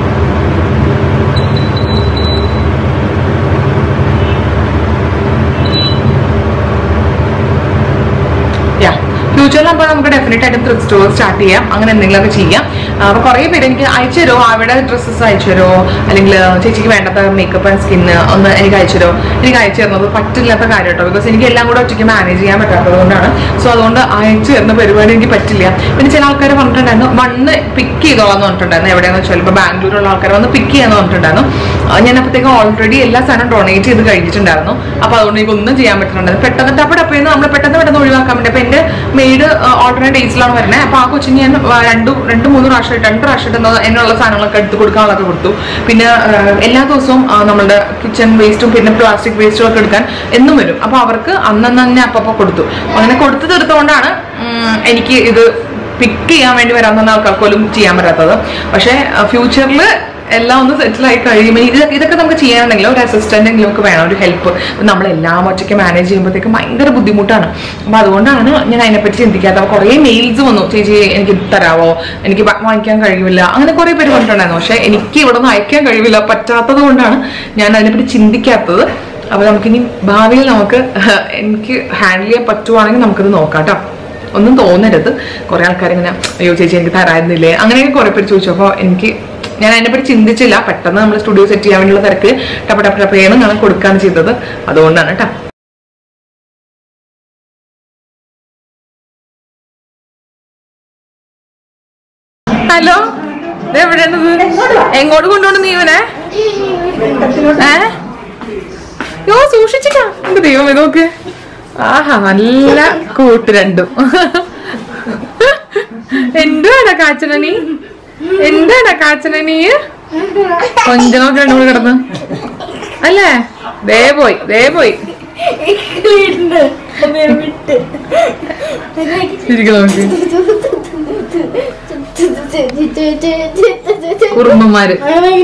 യാ ഫ്യൂച്ചറിൽ അപ്പോൾ നമുക്ക് ഡെഫിനറ്റ് ആയിട്ട് ത്രിഫ്റ്റ് സ്റ്റോർ സ്റ്റാർട്ട് ചെയ്യാം അങ്ങനെ എന്തെങ്കിലുമൊക്കെ ചെയ്യാം ആ, അപ്പൊ കുറേ പേര് എനിക്ക് അയച്ചു തരുമോ അവിടെ ഡ്രസ്സസ് അയച്ചു തരുമോ അല്ലെങ്കിൽ ചേച്ചിക്ക് വേണ്ടത്ത മേക്കപ്പ് ആൻഡ് സ്കിന്ന് ഒന്ന് എനിക്ക് അയച്ചു തരുമോ എനിക്ക് അയച്ചു തരുന്നത് പറ്റില്ലാത്ത കാര്യം കേട്ടോ ബിക്കോസ് എനിക്ക് എല്ലാം കൂടെ ഒറ്റയ്ക്ക് മാനേജ് ചെയ്യാൻ പറ്റാത്തത് കൊണ്ടാണ് സോ അതുകൊണ്ട് അയച്ചു തരുന്ന പരിപാടി എനിക്ക് പറ്റില്ല പിന്നെ ചില ആൾക്കാർ പറഞ്ഞിട്ടുണ്ടായിരുന്നു വണ്ണ് പിക്ക് ചെയ്തോളാം എന്ന് പറഞ്ഞിട്ടുണ്ടായിരുന്നു എവിടെയാണെന്ന് വെച്ചാൽ ഇപ്പോൾ ബാംഗ്ലൂരുള്ള ആൾക്കാർ വന്ന് പിക്ക് ചെയ്യാന്ന് പറഞ്ഞിട്ടുണ്ടായിരുന്നു ആ, ഞാൻ അപ്പോഴത്തേക്കും ഓൾറെഡി എല്ലാ സാധനവും ഡൊണേറ്റ് ചെയ്ത് കഴിഞ്ഞിട്ടുണ്ടായിരുന്നു അപ്പോൾ അതുകൊണ്ട് എനിക്ക് ഒന്നും ചെയ്യാൻ പറ്റുന്നുണ്ടായിരുന്നു പെട്ടെന്ന് ടപ്പ് ടപ്പ് നമ്മൾ പെട്ടെന്ന് പെട്ടെന്ന് ഒഴിവാക്കാൻ വേണ്ടി അപ്പോൾ എൻ്റെ മെയ്ഡ് ഓൾട്ടർനേറ്റ് ഡേയ്സിലാണ് വരുന്നത് അപ്പോൾ ആ കൊച്ചിന് ഞാൻ വ- രണ്ട് രണ്ട് മൂന്ന് പ്രാവശ്യം രണ്ട് പ്രാവശ്യം എന്നത് എന്നുള്ള സാധനങ്ങളൊക്കെ എടുത്ത് കൊടുക്കാനുള്ളതൊക്കെ കൊടുത്തു പിന്നെ ആ, എല്ലാ ദിവസവും ആ, നമ്മളുടെ കിച്ചൺ വേസ്റ്റും പിന്നെ പ്ലാസ്റ്റിക് വേസ്റ്റും ഒക്കെ എടുക്കാൻ എന്നും വരും അപ്പോൾ അവർക്ക് അന്നന്ന് തന്നെ അപ്പം കൊടുത്തു അങ്ങനെ കൊടുത്തു തീർത്തുകൊണ്ടാണ് ഉം, എനിക്ക് ഇത് പിക്ക് ചെയ്യാൻ വേണ്ടി വരാൻ തന്ന ആൾക്കാർക്ക് പോലും ചെയ്യാൻ പറ്റാത്തത് പക്ഷേ ഫ്യൂച്ചറിൽ എല്ലാം ഒന്ന് സെറ്റിൽ ആയി കഴിയുമ്പോൾ ഇതൊക്കെ ഇതൊക്കെ നമുക്ക് ചെയ്യാനുണ്ടെങ്കിൽ ഒരു അസിസ്റ്റന്റ് എങ്കിലും ഒക്കെ വേണം ഒരു ഹെൽപ്പ് നമ്മളെല്ലാം ഒറ്റയ്ക്ക് മാനേജ് ചെയ്യുമ്പോഴത്തേക്ക് ഭയങ്കര ബുദ്ധിമുട്ടാണ് അപ്പൊ അതുകൊണ്ടാണ് ഞാൻ അതിനെപ്പറ്റി ചിന്തിക്കാത്തത് അപ്പൊ കുറേ മെയിൽസ് വന്നു ചേച്ചി എനിക്ക് തരാവോ എനിക്ക് വാ- വാങ്ങിക്കാൻ കഴിയില്ല അങ്ങനെ കുറേ പേര് പറഞ്ഞിട്ടുണ്ടായിരുന്നു പക്ഷെ എനിക്ക് ഇവിടെ നിന്ന് അയക്കാൻ കഴിയില്ല പറ്റാത്തത് കൊണ്ടാണ് ഞാൻ അതിനെപ്പറ്റി ചിന്തിക്കാത്തത് അപ്പൊ നമുക്കിനി ഭാവിയിൽ നമുക്ക് എനിക്ക് ഹാൻഡിൽ ചെയ്യാൻ പറ്റുവാണെങ്കിൽ നമുക്കിത് നോക്കാം കേട്ടോ ഒന്നും തോന്നരുത് കുറെ ആൾക്കാർ ഇങ്ങനെ അയ്യോ ചേച്ചി എനിക്ക് തരായിരുന്നില്ലേ അങ്ങനെയൊക്കെ കുറെ പേര് ചോദിച്ചു അപ്പോൾ എനിക്ക് ഞാൻ അതിനെപ്പറ്റി ചിന്തിച്ചില്ല പെട്ടെന്ന് നമ്മൾ സ്റ്റുഡിയോ സെറ്റ് ചെയ്യാൻ വേണ്ടിയുള്ള തിരക്ക് ടപ്പ ടപ്പ ടപ്പേന്ന് ഞാൻ കൊടുക്കാണ് ചെയ്തത് അതുകൊണ്ടാണ് കേട്ടോ ഹലോ എവിടെയാണിത് എങ്ങോട്ട് കൊണ്ടുപോകണം നീ ഇവനെ ഏ യോ സൂക്ഷിച്ചിട്ടാ എന്റെ ദൈവം ഇത് നോക്ക് ആഹാ നല്ല കൂട്ട് രണ്ടും എന്തുവാടാ കാച്ചന നീ എന്താടാ കാച്ചന നീ കൊഞ്ചനൊക്കെ രണ്ടും കൂടി കിടന്ന് അല്ലേ ദേ പോയി ദേ പോയി ശരിക്കും നോക്കി കുറുമ്പന്മാര്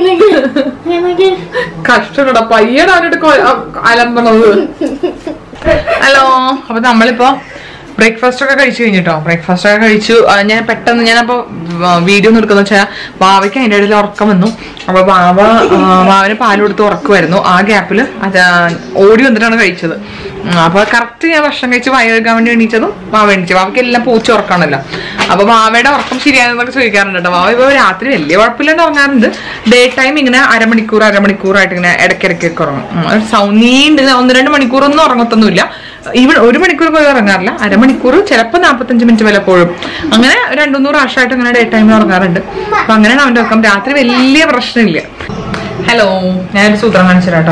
കഷ്ടപ്പെടാ പയ്യടാനായിട്ട് അലമ്പണത് ഹലോ അപ്പൊ നമ്മളിപ്പോ ബ്രേക്ക്ഫാസ്റ്റ് ഒക്കെ കഴിച്ചു കഴിഞ്ഞിട്ടോ ബ്രേക്ക്ഫാസ്റ്റ് ഒക്കെ കഴിച്ചു ആ, ഞാൻ പെട്ടെന്ന് ഞാനപ്പോ വീഡിയോ ഒന്നും എടുക്കുന്ന വെച്ചാൽ വാവയ്ക്ക് അതിന്റെ ഇടയിൽ ഉറക്കം വന്നു അപ്പൊ വാവ ആ, വാവന് പാൽ കൊടുത്ത് ഉറക്കുമായിരുന്നു ആ ഗ്യാപ്പിൽ ഓടി വന്നിട്ടാണ് കഴിച്ചത് ഉം, അപ്പൊ കറക്റ്റ് ഞാൻ ഭക്ഷണം കഴിച്ച് വയ കഴുകാൻ വേണ്ടി എണീച്ചതും വാവ എണീച്ചു വാവയ്ക്ക് എല്ലാം പൂച്ച ഉറക്കാണല്ലോ അപ്പൊ വാവയുടെ ഉറക്കം ശരിയാണെന്നൊക്കെ ചോദിക്കാറുണ്ട് കേട്ടോ വാവ ഇപ്പൊ രാത്രി വലിയ കുഴപ്പമില്ലാണ്ട് ഉറങ്ങാറുണ്ട് ഡേ ടൈം ഇങ്ങനെ അരമണിക്കൂർ അരമണിക്കൂറായിട്ട് ഇങ്ങനെ ഇടയ്ക്കിടയ്ക്കൊക്കെ ഉറങ്ങും ഉം, സൗ- നീണ്ട് ഒന്ന് രണ്ട് മണിക്കൂറൊന്നും ഉറങ്ങത്തൊന്നുമില്ല ഇവിടെ ഒരു മണിക്കൂർ പോയി ഉറങ്ങാറില്ല അരമണിക്കൂർ ചിലപ്പോൾ നാൽപ്പത്തഞ്ച് മിനിറ്റ് വല്ലപ്പോഴും അങ്ങനെ രണ്ടു മൂന്ന് പ്രാവശ്യമായിട്ട് അങ്ങനെ ഡേ ടൈമിൽ ഉറങ്ങാറുണ്ട് അപ്പൊ അങ്ങനെയാണ് അവന്റെ ഉറക്കം രാത്രി വലിയ പ്രശ്നമില്ല ഹലോ ഞാനൊരു സൂത്രം കാണിച്ചു തരാം കേട്ടോ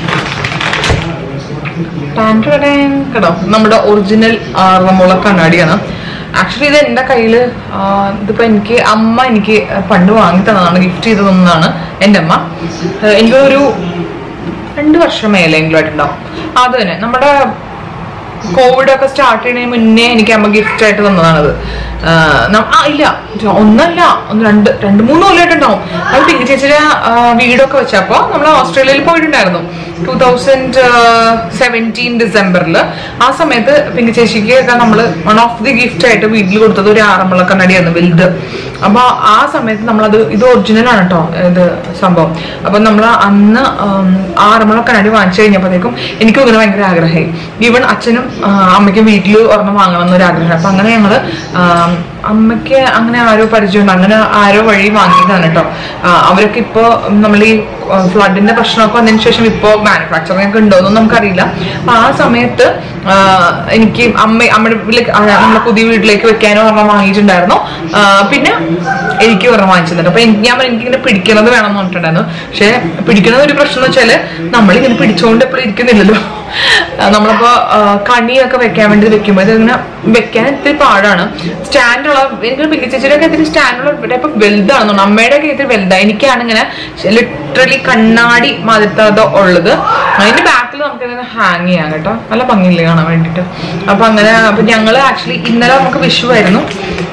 ടാൻടടേൻ. കേട്ടോ നമ്മുടെ ഒറിജിനൽ ആറന്മുള കണ്ണാടിയാണ് ആക്ച്വലി ഇത് എൻ്റെ കയ്യിൽ ഇതിപ്പോ എനിക്ക് അമ്മ എനിക്ക് പണ്ട് വാങ്ങി തന്നതാണ് ഗിഫ്റ്റ് ചെയ്ത് തന്നതാണ് എൻ്റെ അമ്മ ഏഹ് എനിക്കൊരു രണ്ട് വർഷം മേലെങ്കിലും ആയിട്ടുണ്ടാവും അത് തന്നെ നമ്മുടെ കോവിഡ് ഒക്കെ സ്റ്റാർട്ട് ചെയ്യുന്നതിന് മുന്നേ എനിക്ക് അമ്മ ഗിഫ്റ്റ് ആയിട്ട് തന്നതാണത് ആ, ന- ആ ഇല്ല ഒന്നല്ല ഒന്ന് രണ്ട് രണ്ട് മൂന്ന് കൊല്ലമായിട്ടുണ്ടാവും അത് പിങ്കി ചേച്ചിയുടെ ആ, വീടൊക്കെ വെച്ചപ്പോ നമ്മൾ ഓസ്ട്രേലിയയിൽ പോയിട്ടുണ്ടായിരുന്നു ടൂ തൗസൻഡ് സെവൻറ്റീൻ ഡിസംബറിൽ ആ സമയത്ത് പിങ്കി ചേച്ചിക്ക് ഒക്കെ നമ്മൾ വൺ ഓഫ് ദി ഗിഫ്റ്റ് ആയിട്ട് വീട്ടിൽ കൊടുത്തത് ഒരു ആറന്മുള കണ്ണാടിയായിരുന്നു വലുത് അപ്പൊ ആ സമയത്ത് നമ്മളത് ഇത് ഒറിജിനൽ ആണ് കേട്ടോ ഇത് സംഭവം അപ്പൊ നമ്മൾ അന്ന് ഉം, ആ ആറന്മുള കണ്ണാടി വാങ്ങിച്ചു കഴിഞ്ഞപ്പോഴത്തേക്കും എനിക്കും ഇങ്ങനെ ഭയങ്കര ആഗ്രഹമായി ഈവൻ അച്ഛനും ആ, അമ്മയ്ക്കും വീട്ടിൽ ഒരെണ്ണം വാങ്ങണം എന്നൊരു ആഗ്രഹം അപ്പൊ അങ്ങനെ ഞങ്ങള് ആം, അമ്മയ്ക്ക് അങ്ങനെ ആരോ പരിചയമുണ്ട് അങ്ങനെ ആരോ വഴി വാങ്ങിയതാണ് കേട്ടോ ആ, അവരൊക്കെ ഇപ്പോ നമ്മൾ ഈ ഫ്ലഡിന്റെ പ്രശ്നമൊക്കെ വന്നതിന് ശേഷം ഇപ്പോ മാനുഫാക്ചറിംഗ് ഒക്കെ ഉണ്ടോയെന്നും നമുക്കറിയില്ല അപ്പൊ ആ സമയത്ത് ആ, എനിക്ക് അമ്മ അമ്മയുടെ വീട്ടിലേക്ക് ആ, നമ്മുടെ പുതിയ വീട്ടിലേക്ക് വെക്കാനോ ഒരെണ്ണം വാങ്ങിയിട്ടുണ്ടായിരുന്നു ആ, പിന്നെ എനിക്ക് ഒരെണ്ണം വാങ്ങിച്ചിട്ടുണ്ട് അപ്പൊ എനിക്ക് ഞാൻ പറഞ്ഞു, എനിക്കിങ്ങനെ പിടിക്കണത് വേണം എന്ന് പറഞ്ഞിട്ടുണ്ടായിരുന്നു പക്ഷെ പിടിക്കുന്നത് ഒരു പ്രശ്നം എന്ന് വെച്ചാല് നമ്മളിങ്ങനെ പിടിച്ചുകൊണ്ട് എപ്പോഴും ഇരിക്കുന്നില്ലല്ലോ ആ, നമ്മളിപ്പോ ആ, കണിയൊക്കെ വെക്കാൻ വേണ്ടി വെക്കുമ്പോൾ ഇതിങ്ങനെ വെക്കാൻ ഇത്തിരി പാടാണ് സ്റ്റാൻഡുള്ള എനിക്ക് പിങ്കി ചേച്ചിയുടെ ഒക്കെ ഇത്തിരി സ്റ്റാൻഡുള്ള ടൈപ്പ് വലുതാണെന്ന് തോന്നുന്നു അമ്മയുടെ ഒക്കെ ഇത്തിരി വലുതാണ് എനിക്കാണ് ഇങ്ങനെ ലിറ്ററലി കണ്ണാടി മാതിരത്തത് ഉള്ളത് അതിന്റെ ബാക്കിൽ നമുക്ക് ഇങ്ങനെ ഹാങ് ചെയ്യാം കേട്ടോ നല്ല ഭംഗിയില്ലേ കാണാൻ വേണ്ടിയിട്ട് അപ്പൊ അങ്ങനെ അപ്പൊ ഞങ്ങള് ആക്ച്വലി ഇന്നലെ നമുക്ക് വിഷു ആയിരുന്നു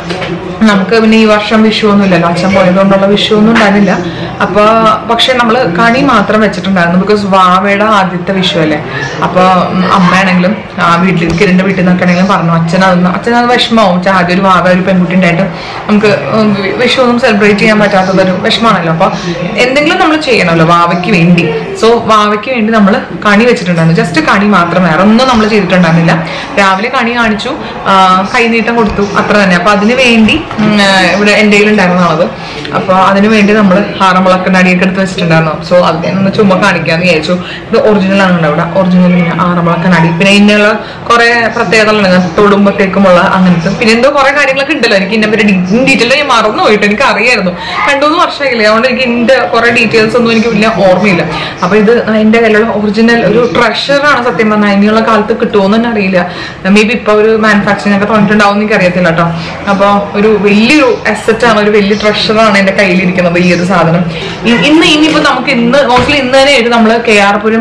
നമുക്ക് പിന്നെ ഈ വർഷം വിഷു ഒന്നും ഇല്ലല്ലോ അച്ഛൻ പോയതുകൊണ്ടുള്ള വിഷു ഒന്നും ഉണ്ടായിരുന്നില്ല അപ്പൊ പക്ഷെ നമ്മള് കണി മാത്രം വെച്ചിട്ടുണ്ടായിരുന്നു ബിക്കോസ് വാവയുടെ ആദ്യത്തെ വിഷു അല്ലേ അപ്പൊ ഉം, അമ്മയാണെങ്കിലും ആ വീട്ടിൽ കിരണിന്റെ വീട്ടിൽ നിന്നൊക്കെ ആണെങ്കിലും പറഞ്ഞു അച്ഛൻ അതൊന്നും അച്ഛൻ അത് വിഷമവും വെച്ചാൽ ആദ്യം ഒരു വാവ ഒരു പെൺകുട്ടി ഉണ്ടായിട്ട് നമുക്ക് ഉം, വിഷു ഒന്നും സെലിബ്രേറ്റ് ചെയ്യാൻ പറ്റാത്തതൊരു വിഷമാണല്ലോ അപ്പൊ എന്തെങ്കിലും നമ്മൾ ചെയ്യണമല്ലോ വാവയ്ക്ക് വേണ്ടി സോ വാവയ്ക്ക് വേണ്ടി നമ്മൾ കണി വെച്ചിട്ടുണ്ടായിരുന്നു ജസ്റ്റ് കണി മാത്രം വേറെ ഒന്നും നമ്മൾ ചെയ്തിട്ടുണ്ടായിരുന്നില്ല രാവിലെ കണി കാണിച്ചു ആ, കൈനീട്ടം കൊടുത്തു അത്ര തന്നെ അപ്പൊ അതിന് വേണ്ടി ഉം, ആ, ഇവിടെ എൻ്റെ കയ്യിലുണ്ടായിരുന്നതാണത് അപ്പൊ അതിന് വേണ്ടി നമ്മൾ ഹാറമുളക്ക നടിയൊക്കെ എടുത്ത് വെച്ചിട്ടുണ്ടായിരുന്നു സോ അതിനൊന്ന് ചുമ്മാ കാണിക്കാന്ന് വിചാരിച്ചു ഇത് ഒറിജിനൽ ആണ് ഇവിടെ ഒറിജിനൽ ആറമുളക്ക നടി പിന്നെ ഇതിനുള്ള കുറെ പ്രത്യേകതകളുണ്ട് തൊടുമ്പത്തേക്കുമുള്ള അങ്ങനത്തെ പിന്നെ എന്തോ കുറെ കാര്യങ്ങളൊക്കെ ഉണ്ടല്ലോ എനിക്ക് ഇതിനെ പറ്റി ഡീറ്റെയിൽ ഞാൻ മറന്നു പോയിട്ട് എനിക്ക് അറിയായിരുന്നു രണ്ടുമൂന്ന് വർഷമായില്ലേ അതുകൊണ്ട് എനിക്ക് ഇതിന്റെ കുറെ ഡീറ്റെയിൽസ് ഒന്നും എനിക്ക് വലിയ ഓർമ്മയില്ല അപ്പൊ ഇത് എന്റെ കയ്യിലുള്ള ഒറിജിനൽ ഒരു ട്രഷറാണ് സത്യം പറഞ്ഞാൽ ഇനിയുള്ള കാലത്ത് കിട്ടുമോന്ന് തന്നെ അറിയില്ല മേ ബി ഇപ്പൊ ഒരു മാനുഫാക്ചറിംഗ് ഒക്കെ തുടങ്ങിയിട്ടുണ്ടാവും എനിക്ക് അറിയത്തില്ല കേട്ടോ അപ്പൊ ഒരു വലിയൊരു അസറ്റ് ആണ് ഒരു വലിയ ട്രഷറാണ് എന്റെ കയ്യിലിരിക്കുന്നത് ഈ ഒരു സാധനം ഇ- ഇന്ന് ഇനിയിപ്പോ നമുക്ക് ഇന്ന് മോസ്റ്റ്ലി ഇന്ന് തന്നെ ആയിട്ട് നമ്മള് കെ ആർ പുരം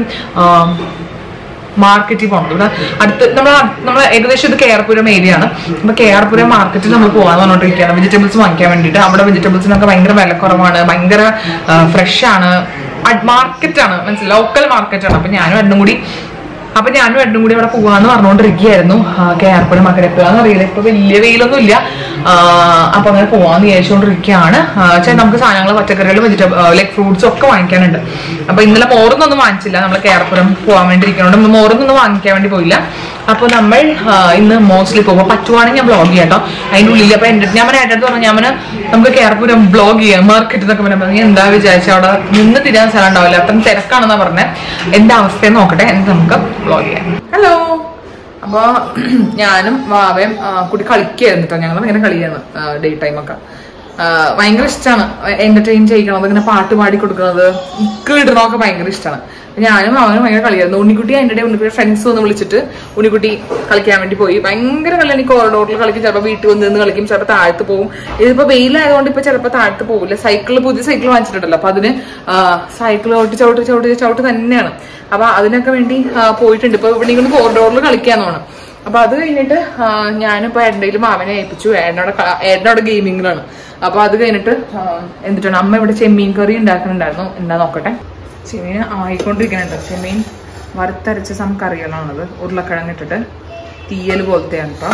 മാർക്കറ്റിൽ പോകണം ഇവിടെ അടുത്ത് നമ്മൾ നമ്മൾ ഏകദേശം ഇത് കെയർപുരം ഏരിയ ആണ് അപ്പൊ കെയർപുരം മാർക്കറ്റിൽ നമ്മൾ പോകാന്ന് പറഞ്ഞിട്ടിരിക്കുകയാണ് വെജിറ്റബിൾസ് വാങ്ങിക്കാൻ വേണ്ടിയിട്ട് അവിടെ വെജിറ്റബിൾസിനൊക്കെ ഭയങ്കര വിലക്കുറവാണ് ഭയങ്കര ഫ്രഷ് ആണ് മാർക്കറ്റ് ആണ് മനസ്സിലായി ലോക്കൽ മാർക്കറ്റ് ആണ് അപ്പൊ ഞാനും രണ്ടും കൂടി അപ്പൊ ഞാനും രണ്ടും കൂടി അവിടെ പോവാന്ന് പറഞ്ഞുകൊണ്ടിരിക്കുകയായിരുന്നു കെയർപുരം മാർക്കറ്റ് എപ്പോഴാന്ന് അറിയില്ല ഇപ്പൊ വലിയ വെയിലൊന്നും ഇല്ല ആ, അപ്പൊ അങ്ങനെ പോവാന്ന് വിചാരിച്ചുകൊണ്ടിരിക്കുകയാണ് വെച്ചാൽ നമുക്ക് സാധനങ്ങൾ പച്ചക്കറികൾ വെജിറ്റബിൾ ലൈക് ഫ്രൂട്ട്സ് ഒക്കെ വാങ്ങിക്കാനുണ്ട് അപ്പൊ ഇന്നലെ മോറൊന്നും വാങ്ങിച്ചില്ല നമ്മൾ കെയർപുരം പോകാൻ വേണ്ടി ഇരിക്കണോണ്ട് നമ്മൾ മോറൊന്നും വാങ്ങിക്കാൻ വേണ്ടി പോയില്ല അപ്പൊ നമ്മൾ ആ, ഇന്ന് മോസ്റ്റ്ലി പോകുമ്പോൾ പറ്റുവാണെങ്കിൽ ഞാൻ ബ്ലോഗ് ചെയ്യാം കേട്ടോ അതിൻ്റെ ഉള്ളിൽ അപ്പൊ എൻ്റെ ഞാൻ എൻ്റെ അടുത്ത് പറഞ്ഞു ഞാൻ നമുക്ക് കെയർപുരം ബ്ലോഗ് ചെയ്യാം മാർക്കറ്റ് എന്നൊക്കെ പറയുമ്പോൾ നീ എന്താ വിചാരിച്ച അവിടെ നിന്ന് തിരിയാൻ സ്ഥലം ഉണ്ടാവില്ല അപ്പം തിരക്കാണെന്നാ പറഞ്ഞത് എന്താ അവസ്ഥ നോക്കട്ടെ എന്നിട്ട് നമുക്ക് ബ്ലോഗ് ചെയ്യാം ഹലോ അപ്പൊ ഞാനും വാവയും ആ, കൂടി കളിക്കായിരുന്നു കേട്ടോ ഞങ്ങൾ ഇങ്ങനെ കളിയാണ് ഡേ ടൈം ഒക്കെ ഭയങ്കര ഇഷ്ടമാണ് എന്റർടൈൻ ചെയ്യിക്കണത് ഇങ്ങനെ പാട്ട് പാടി കൊടുക്കുന്നത് ഇക്ക് ഇടണമൊക്കെ ഭയങ്കര ഇഷ്ടമാണ് ഞാനും അവനും ഭയങ്കര കളിയായിരുന്നു ഉണ്ണിക്കുട്ടി അതിൻ്റെ ഇടയിൽ ഉണ്ണിക്കുട്ടി ഫ്രണ്ട്സ് വന്ന് വിളിച്ചിട്ട് ഉണ്ണിക്കുട്ടി കളിക്കാൻ വേണ്ടി പോയി ഭയങ്കര കളി എനിക്ക് കോറിഡോറിൽ കളിക്കും ചിലപ്പോൾ വീട്ടിൽ വന്ന് നിന്ന് കളിക്കും ചിലപ്പോൾ താഴത്ത് പോകും ഇതിപ്പോ വെയിലായതുകൊണ്ട് ഇപ്പൊ ചിലപ്പോൾ താഴത്ത് പോകില്ല സൈക്കിൾ പുതിയ സൈക്കിൾ വാങ്ങിച്ചിട്ടുണ്ടല്ലോ അപ്പൊ അതിന് സൈക്കിൾ ചവിട്ടി ചവിട്ടി ചവിട്ടി ചവിട്ടി തന്നെയാണ് അപ്പൊ അതിനൊക്കെ വേണ്ടി ആ, പോയിട്ടുണ്ട് ഇപ്പൊ ഇവിടെ ഇങ്ങനെ കോറിഡോറിൽ കളിക്കാന്നാണ് അപ്പൊ അത് കഴിഞ്ഞിട്ട് ആ, ഞാനിപ്പോ ഏട്ടൻ്റെയിലും മാമനെ ഏൽപ്പിച്ചു ഏട്ടനോട് ഏട്ടനോട് ഗെയിമിങ്ങിലാണ് അപ്പൊ അത് കഴിഞ്ഞിട്ട് ആ, എന്നിട്ടാണ് അമ്മ ഇവിടെ ചെമ്മീൻ കറി ഉണ്ടാക്കുന്നുണ്ടായിരുന്നു എന്താ നോക്കട്ടെ ചെമ്മീൻ ആയിക്കൊണ്ടിരിക്കുന്നുണ്ട് ചെമ്മീൻ വറുത്തരച്ച സം കറികളാണത് ഉരുളക്കിഴങ്ങ് ഇട്ടിട്ട് തീയൽ പോലത്തെയാണ് ഇപ്പൊ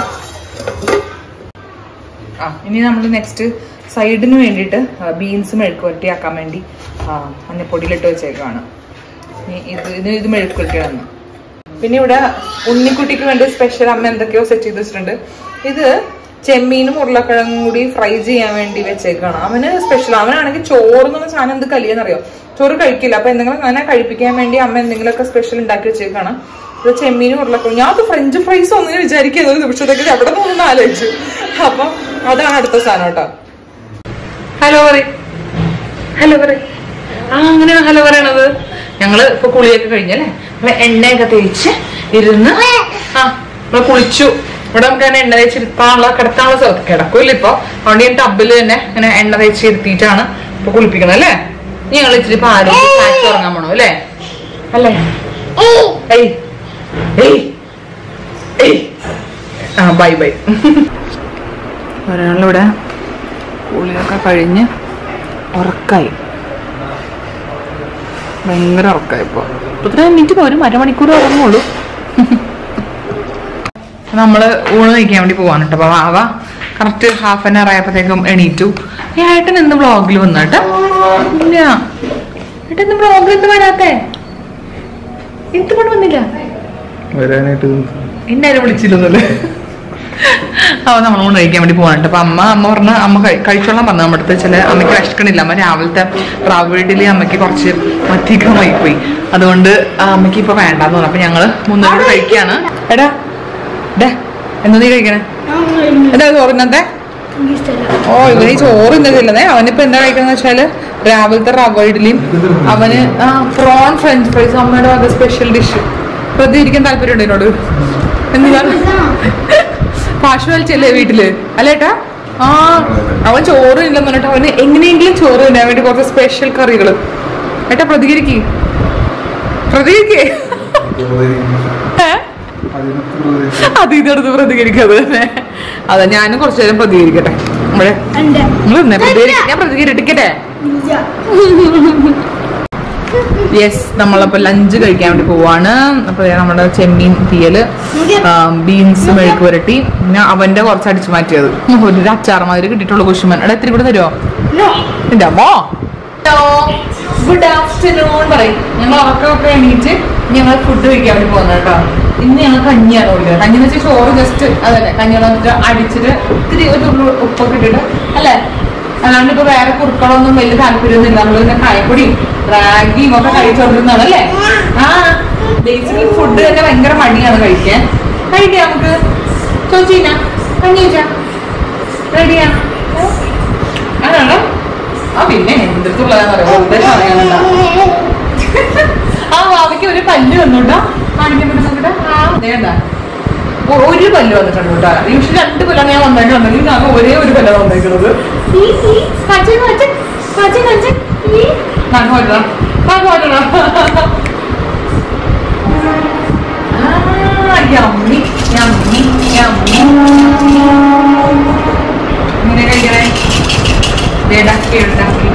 ആ ഇനി നമ്മൾ നെക്സ്റ്റ് സൈഡിന് വേണ്ടിയിട്ട് ബീൻസ് മെഴുക്ക് വരട്ടിയാക്കാൻ വേണ്ടി ആ, മഞ്ഞപ്പൊടിയിലിട്ട് വെച്ചേക്കാണ് ഇനി ഇത് ഇത് ഇത് മെഴുക്ക് വരട്ടിയാണ് പിന്നെ ഇവിടെ ഉണ്ണിക്കുട്ടിക്ക് വേണ്ടി സ്പെഷ്യൽ അമ്മ എന്തൊക്കെയോ സെറ്റ് ചെയ്ത് വെച്ചിട്ടുണ്ട് ഇത് ചെമ്മീനും ഉരുളക്കിഴങ്ങും കൂടി ഫ്രൈ ചെയ്യാൻ വേണ്ടി വെച്ചേക്കാണ് അവന് സ്പെഷ്യൽ അവനാണെങ്കിൽ ചോറ് എന്ന് പറഞ്ഞ സാധനം എന്ത് കലിയെന്നറിയോ ചോറ് കഴിക്കില്ല അപ്പൊ എന്തെങ്കിലും അങ്ങനെ കഴിപ്പിക്കാൻ വേണ്ടി അമ്മ എന്തെങ്കിലുമൊക്കെ സ്പെഷ്യൽ ഉണ്ടാക്കി വെച്ചേക്കാണ് ഇത് ചെമ്മീനും ഉരുളക്കിഴങ്ങും ഞാൻ അത് ഫ്രഞ്ച് ഫ്രൈസ് ഒന്നും വിചാരിക്കുന്നത് നിമിഷത്തേക്ക് എവിടെ നിന്നൊന്ന് ആലോചിച്ചു അപ്പൊ അതാണ് അടുത്ത സാധനം കേട്ടോ ഹലോ പറയ് ഹലോ പറയ് ആ അങ്ങനെയാണ് ഹലോ പറയണത് ഞങ്ങള് ഇപ്പൊ കുളിയൊക്കെ കഴിഞ്ഞല്ലേ നമ്മള് എണ്ണയൊക്കെ തേച്ച് ഇരുന്ന് ആ നമ്മള് കുളിച്ചു ഇവിടെ നമുക്ക് അങ്ങനെ എണ്ണ തേച്ച് ഇരുത്താനുള്ള കിടത്താനുള്ള സ്ഥലത്ത് കിടക്കൂല ഇപ്പൊ അതുകൊണ്ട് ഞാൻ ടബില് തന്നെ ഇങ്ങനെ എണ്ണ തേച്ച് ഇരുത്തിയിട്ടാണ് ഇപ്പൊ കുളിപ്പിക്കുന്നത് അല്ലേ ഇനി ഞങ്ങൾ ഇച്ചിരി പാല് കാറ്റ് ഉറങ്ങാൻ പോണു അല്ലേ അല്ലേ ഏയ് ഏയ് ഏയ് ആ ബൈ ബൈ ഒരാളിവിടെ കുളിയൊക്കെ കഴിഞ്ഞ് ഉറക്കായി ഭയങ്കര ഉറക്കായി ഇപ്പൊ ഇത്ര മിനിറ്റ് പോരും അരമണിക്കൂർ ഉറങ്ങുള്ളൂ നമ്മള് ഊണ് കഴിക്കാൻ വേണ്ടി പോവാണ് കേട്ടോ അപ്പൊ വാവ കറക്റ്റ് ഹാഫ് ആൻ അവർ ആയപ്പോഴത്തേക്കും എണീറ്റു ഈ ഏട്ടൻ ഇന്ന് വ്ളോഗിൽ വന്നു കേട്ടോ ഇല്ല ഏട്ടൻ ഇന്ന് വ്ളോഗിൽ എന്ത് വരാത്തെ എന്തുകൊണ്ട് വന്നില്ല വരാനായിട്ട് എന്നെ ആരും വിളിച്ചില്ലൊന്നുമല്ലേ അപ്പൊ നമ്മൾ ഊണ് കഴിക്കാൻ വേണ്ടി പോകാനുണ്ട് അപ്പൊ അമ്മ അമ്മ പറഞ്ഞ അമ്മ കഴി- കഴിച്ചോളാൻ പറഞ്ഞു നമ്മുടെ അടുത്ത് ചില അമ്മയ്ക്ക് വിശക്കണില്ല അമ്മ രാവിലത്തെ പ്രാവിഡില് അമ്മയ്ക്ക് കുറച്ച് അധികമായി പോയി അതുകൊണ്ട് ആ അമ്മയ്ക്ക് ഇപ്പൊ വേണ്ടാന്ന് പറഞ്ഞു അപ്പൊ ഞങ്ങള് മൂന്നുപേരോട് കഴിക്കാണ് എടാ ഡേ എന്താ നീ കഴിക്കണേ എന്താ ചോറിനത്തെ ഓ ഇവന് ഈ ചോറ് ഇന്നതില്ലേ അവനിപ്പോ എന്താ കഴിക്കുന്ന വെച്ചാല് രാവിലത്തെ റവ ഇഡ്ഡലിയും അവന് ആ പ്രോൺ ഫ്രഞ്ച് ഫ്രൈസ് അമ്മയുടെ വക സ്പെഷ്യൽ ഡിഷ് പ്രതികരിക്കാൻ താല്പര്യമുണ്ട് എന്നോട് എന്താ പാഷ വലിച്ചല്ലേ വീട്ടില് അല്ലേട്ടാ ആ അവൻ ചോറ് ഇല്ലെന്ന് പറഞ്ഞിട്ട് അവന് എങ്ങനെയെങ്കിലും ചോറ് തിന്നാൻ വേണ്ടി കുറച്ച് സ്പെഷ്യൽ കറികള് ഏട്ടാ പ്രതികരിക്കേ പ്രതികരിക്കേ ഏ അത് ഇതെടുത്ത് പ്രതികരിക്കാതെ തന്നെ അതെ ഞാനും കുറച്ചു നേരം പ്രതികരിക്കട്ടെ നമ്മളെ നിങ്ങൾ നിന്നെ പ്രതികരി- ഞാൻ പ്രതികരിക്കട്ടെ യെസ് നമ്മളപ്പോ ലഞ്ച് കഴിക്കാൻ വേണ്ടി പോവാണ് അപ്പൊ ദേ നമ്മുടെ ചെമ്മീൻ തീയല് ബീൻസ് മെഴുക്ക് പുരട്ടി പിന്നെ അവന്റെ കുറച്ച് അടിച്ചു മാറ്റിയത് ഒരു അച്ചാർ മാതിരി കിട്ടിയിട്ടുള്ള കുശുമൻ എടാ ഇത്തിരി കൂടെ തരുമോ എന്റെ അമ്മോ ഹലോ ഗുഡ് ആഫ്റ്റർനൂൺ പറയും ഞങ്ങൾ ഉറക്കമൊക്കെ എണീറ്റ് ഞങ്ങൾ ഫുഡ് കഴിക്കാൻ വേണ്ടി പോകുന്നത് കേട്ടോ ഇന്ന് ഞങ്ങൾ കഞ്ഞിയാണ് ഉള്ളത് കഞ്ഞി എന്ന് വെച്ചാൽ ചോറ് ജസ്റ്റ് അതന്നെ കഞ്ഞി വന്നിട്ട് അടിച്ചിട്ട് ഇത്തിരി ഒരു ഉള്ളു ഉപ്പൊക്കെ ഇട്ടിട്ട് അല്ലേ അല്ലാണ്ട് ഇപ്പൊ വേറെ കുറുക്കളൊന്നും വലിയ താല്പര്യമൊന്നുമില്ല നമ്മൾ പിന്നെ കായപ്പൊടിയും റാഗിയും ഒക്കെ കഴിച്ചോണ്ടിരുന്നതാണ് അല്ലേ ആ ബേസിക്കലി ഫുഡ് തന്നെ ഭയങ്കര മടിയാണ് കഴിക്കാൻ കഴിക്കാം നമുക്ക് ചോദിച്ചാ കഞ്ഞി ചോദിച്ചാ റെഡിയാ അതാണോ ആ പിന്നെ എന്തെടുത്തുള്ളതാന്ന് പറയാം ഉദ്ദേശം അറിയാനുള്ള ആ വാവയ്ക്ക് ഒരു പല്ല് വന്നുട്ടാ കാണിക്കാൻ പറ്റും നോക്കട്ടെ ആ വേണ്ട ഒരു പല്ല് വന്നിട്ടുണ്ട് കേട്ടോ യൂഷ്വലി രണ്ട് പല്ലാണ് ഞാൻ വന്നേക്കുന്നുണ്ടെങ്കിൽ ഞാൻ ഒരേ ഒരു പല്ലാണ് വന്നേക്കുന്നത് നഖം വരണം നഖം വരണം ആ, yummy, yummy, yummy. ഇങ്ങനെ കഴിക്കണേ ദേ ഡക്കി ഡക്കി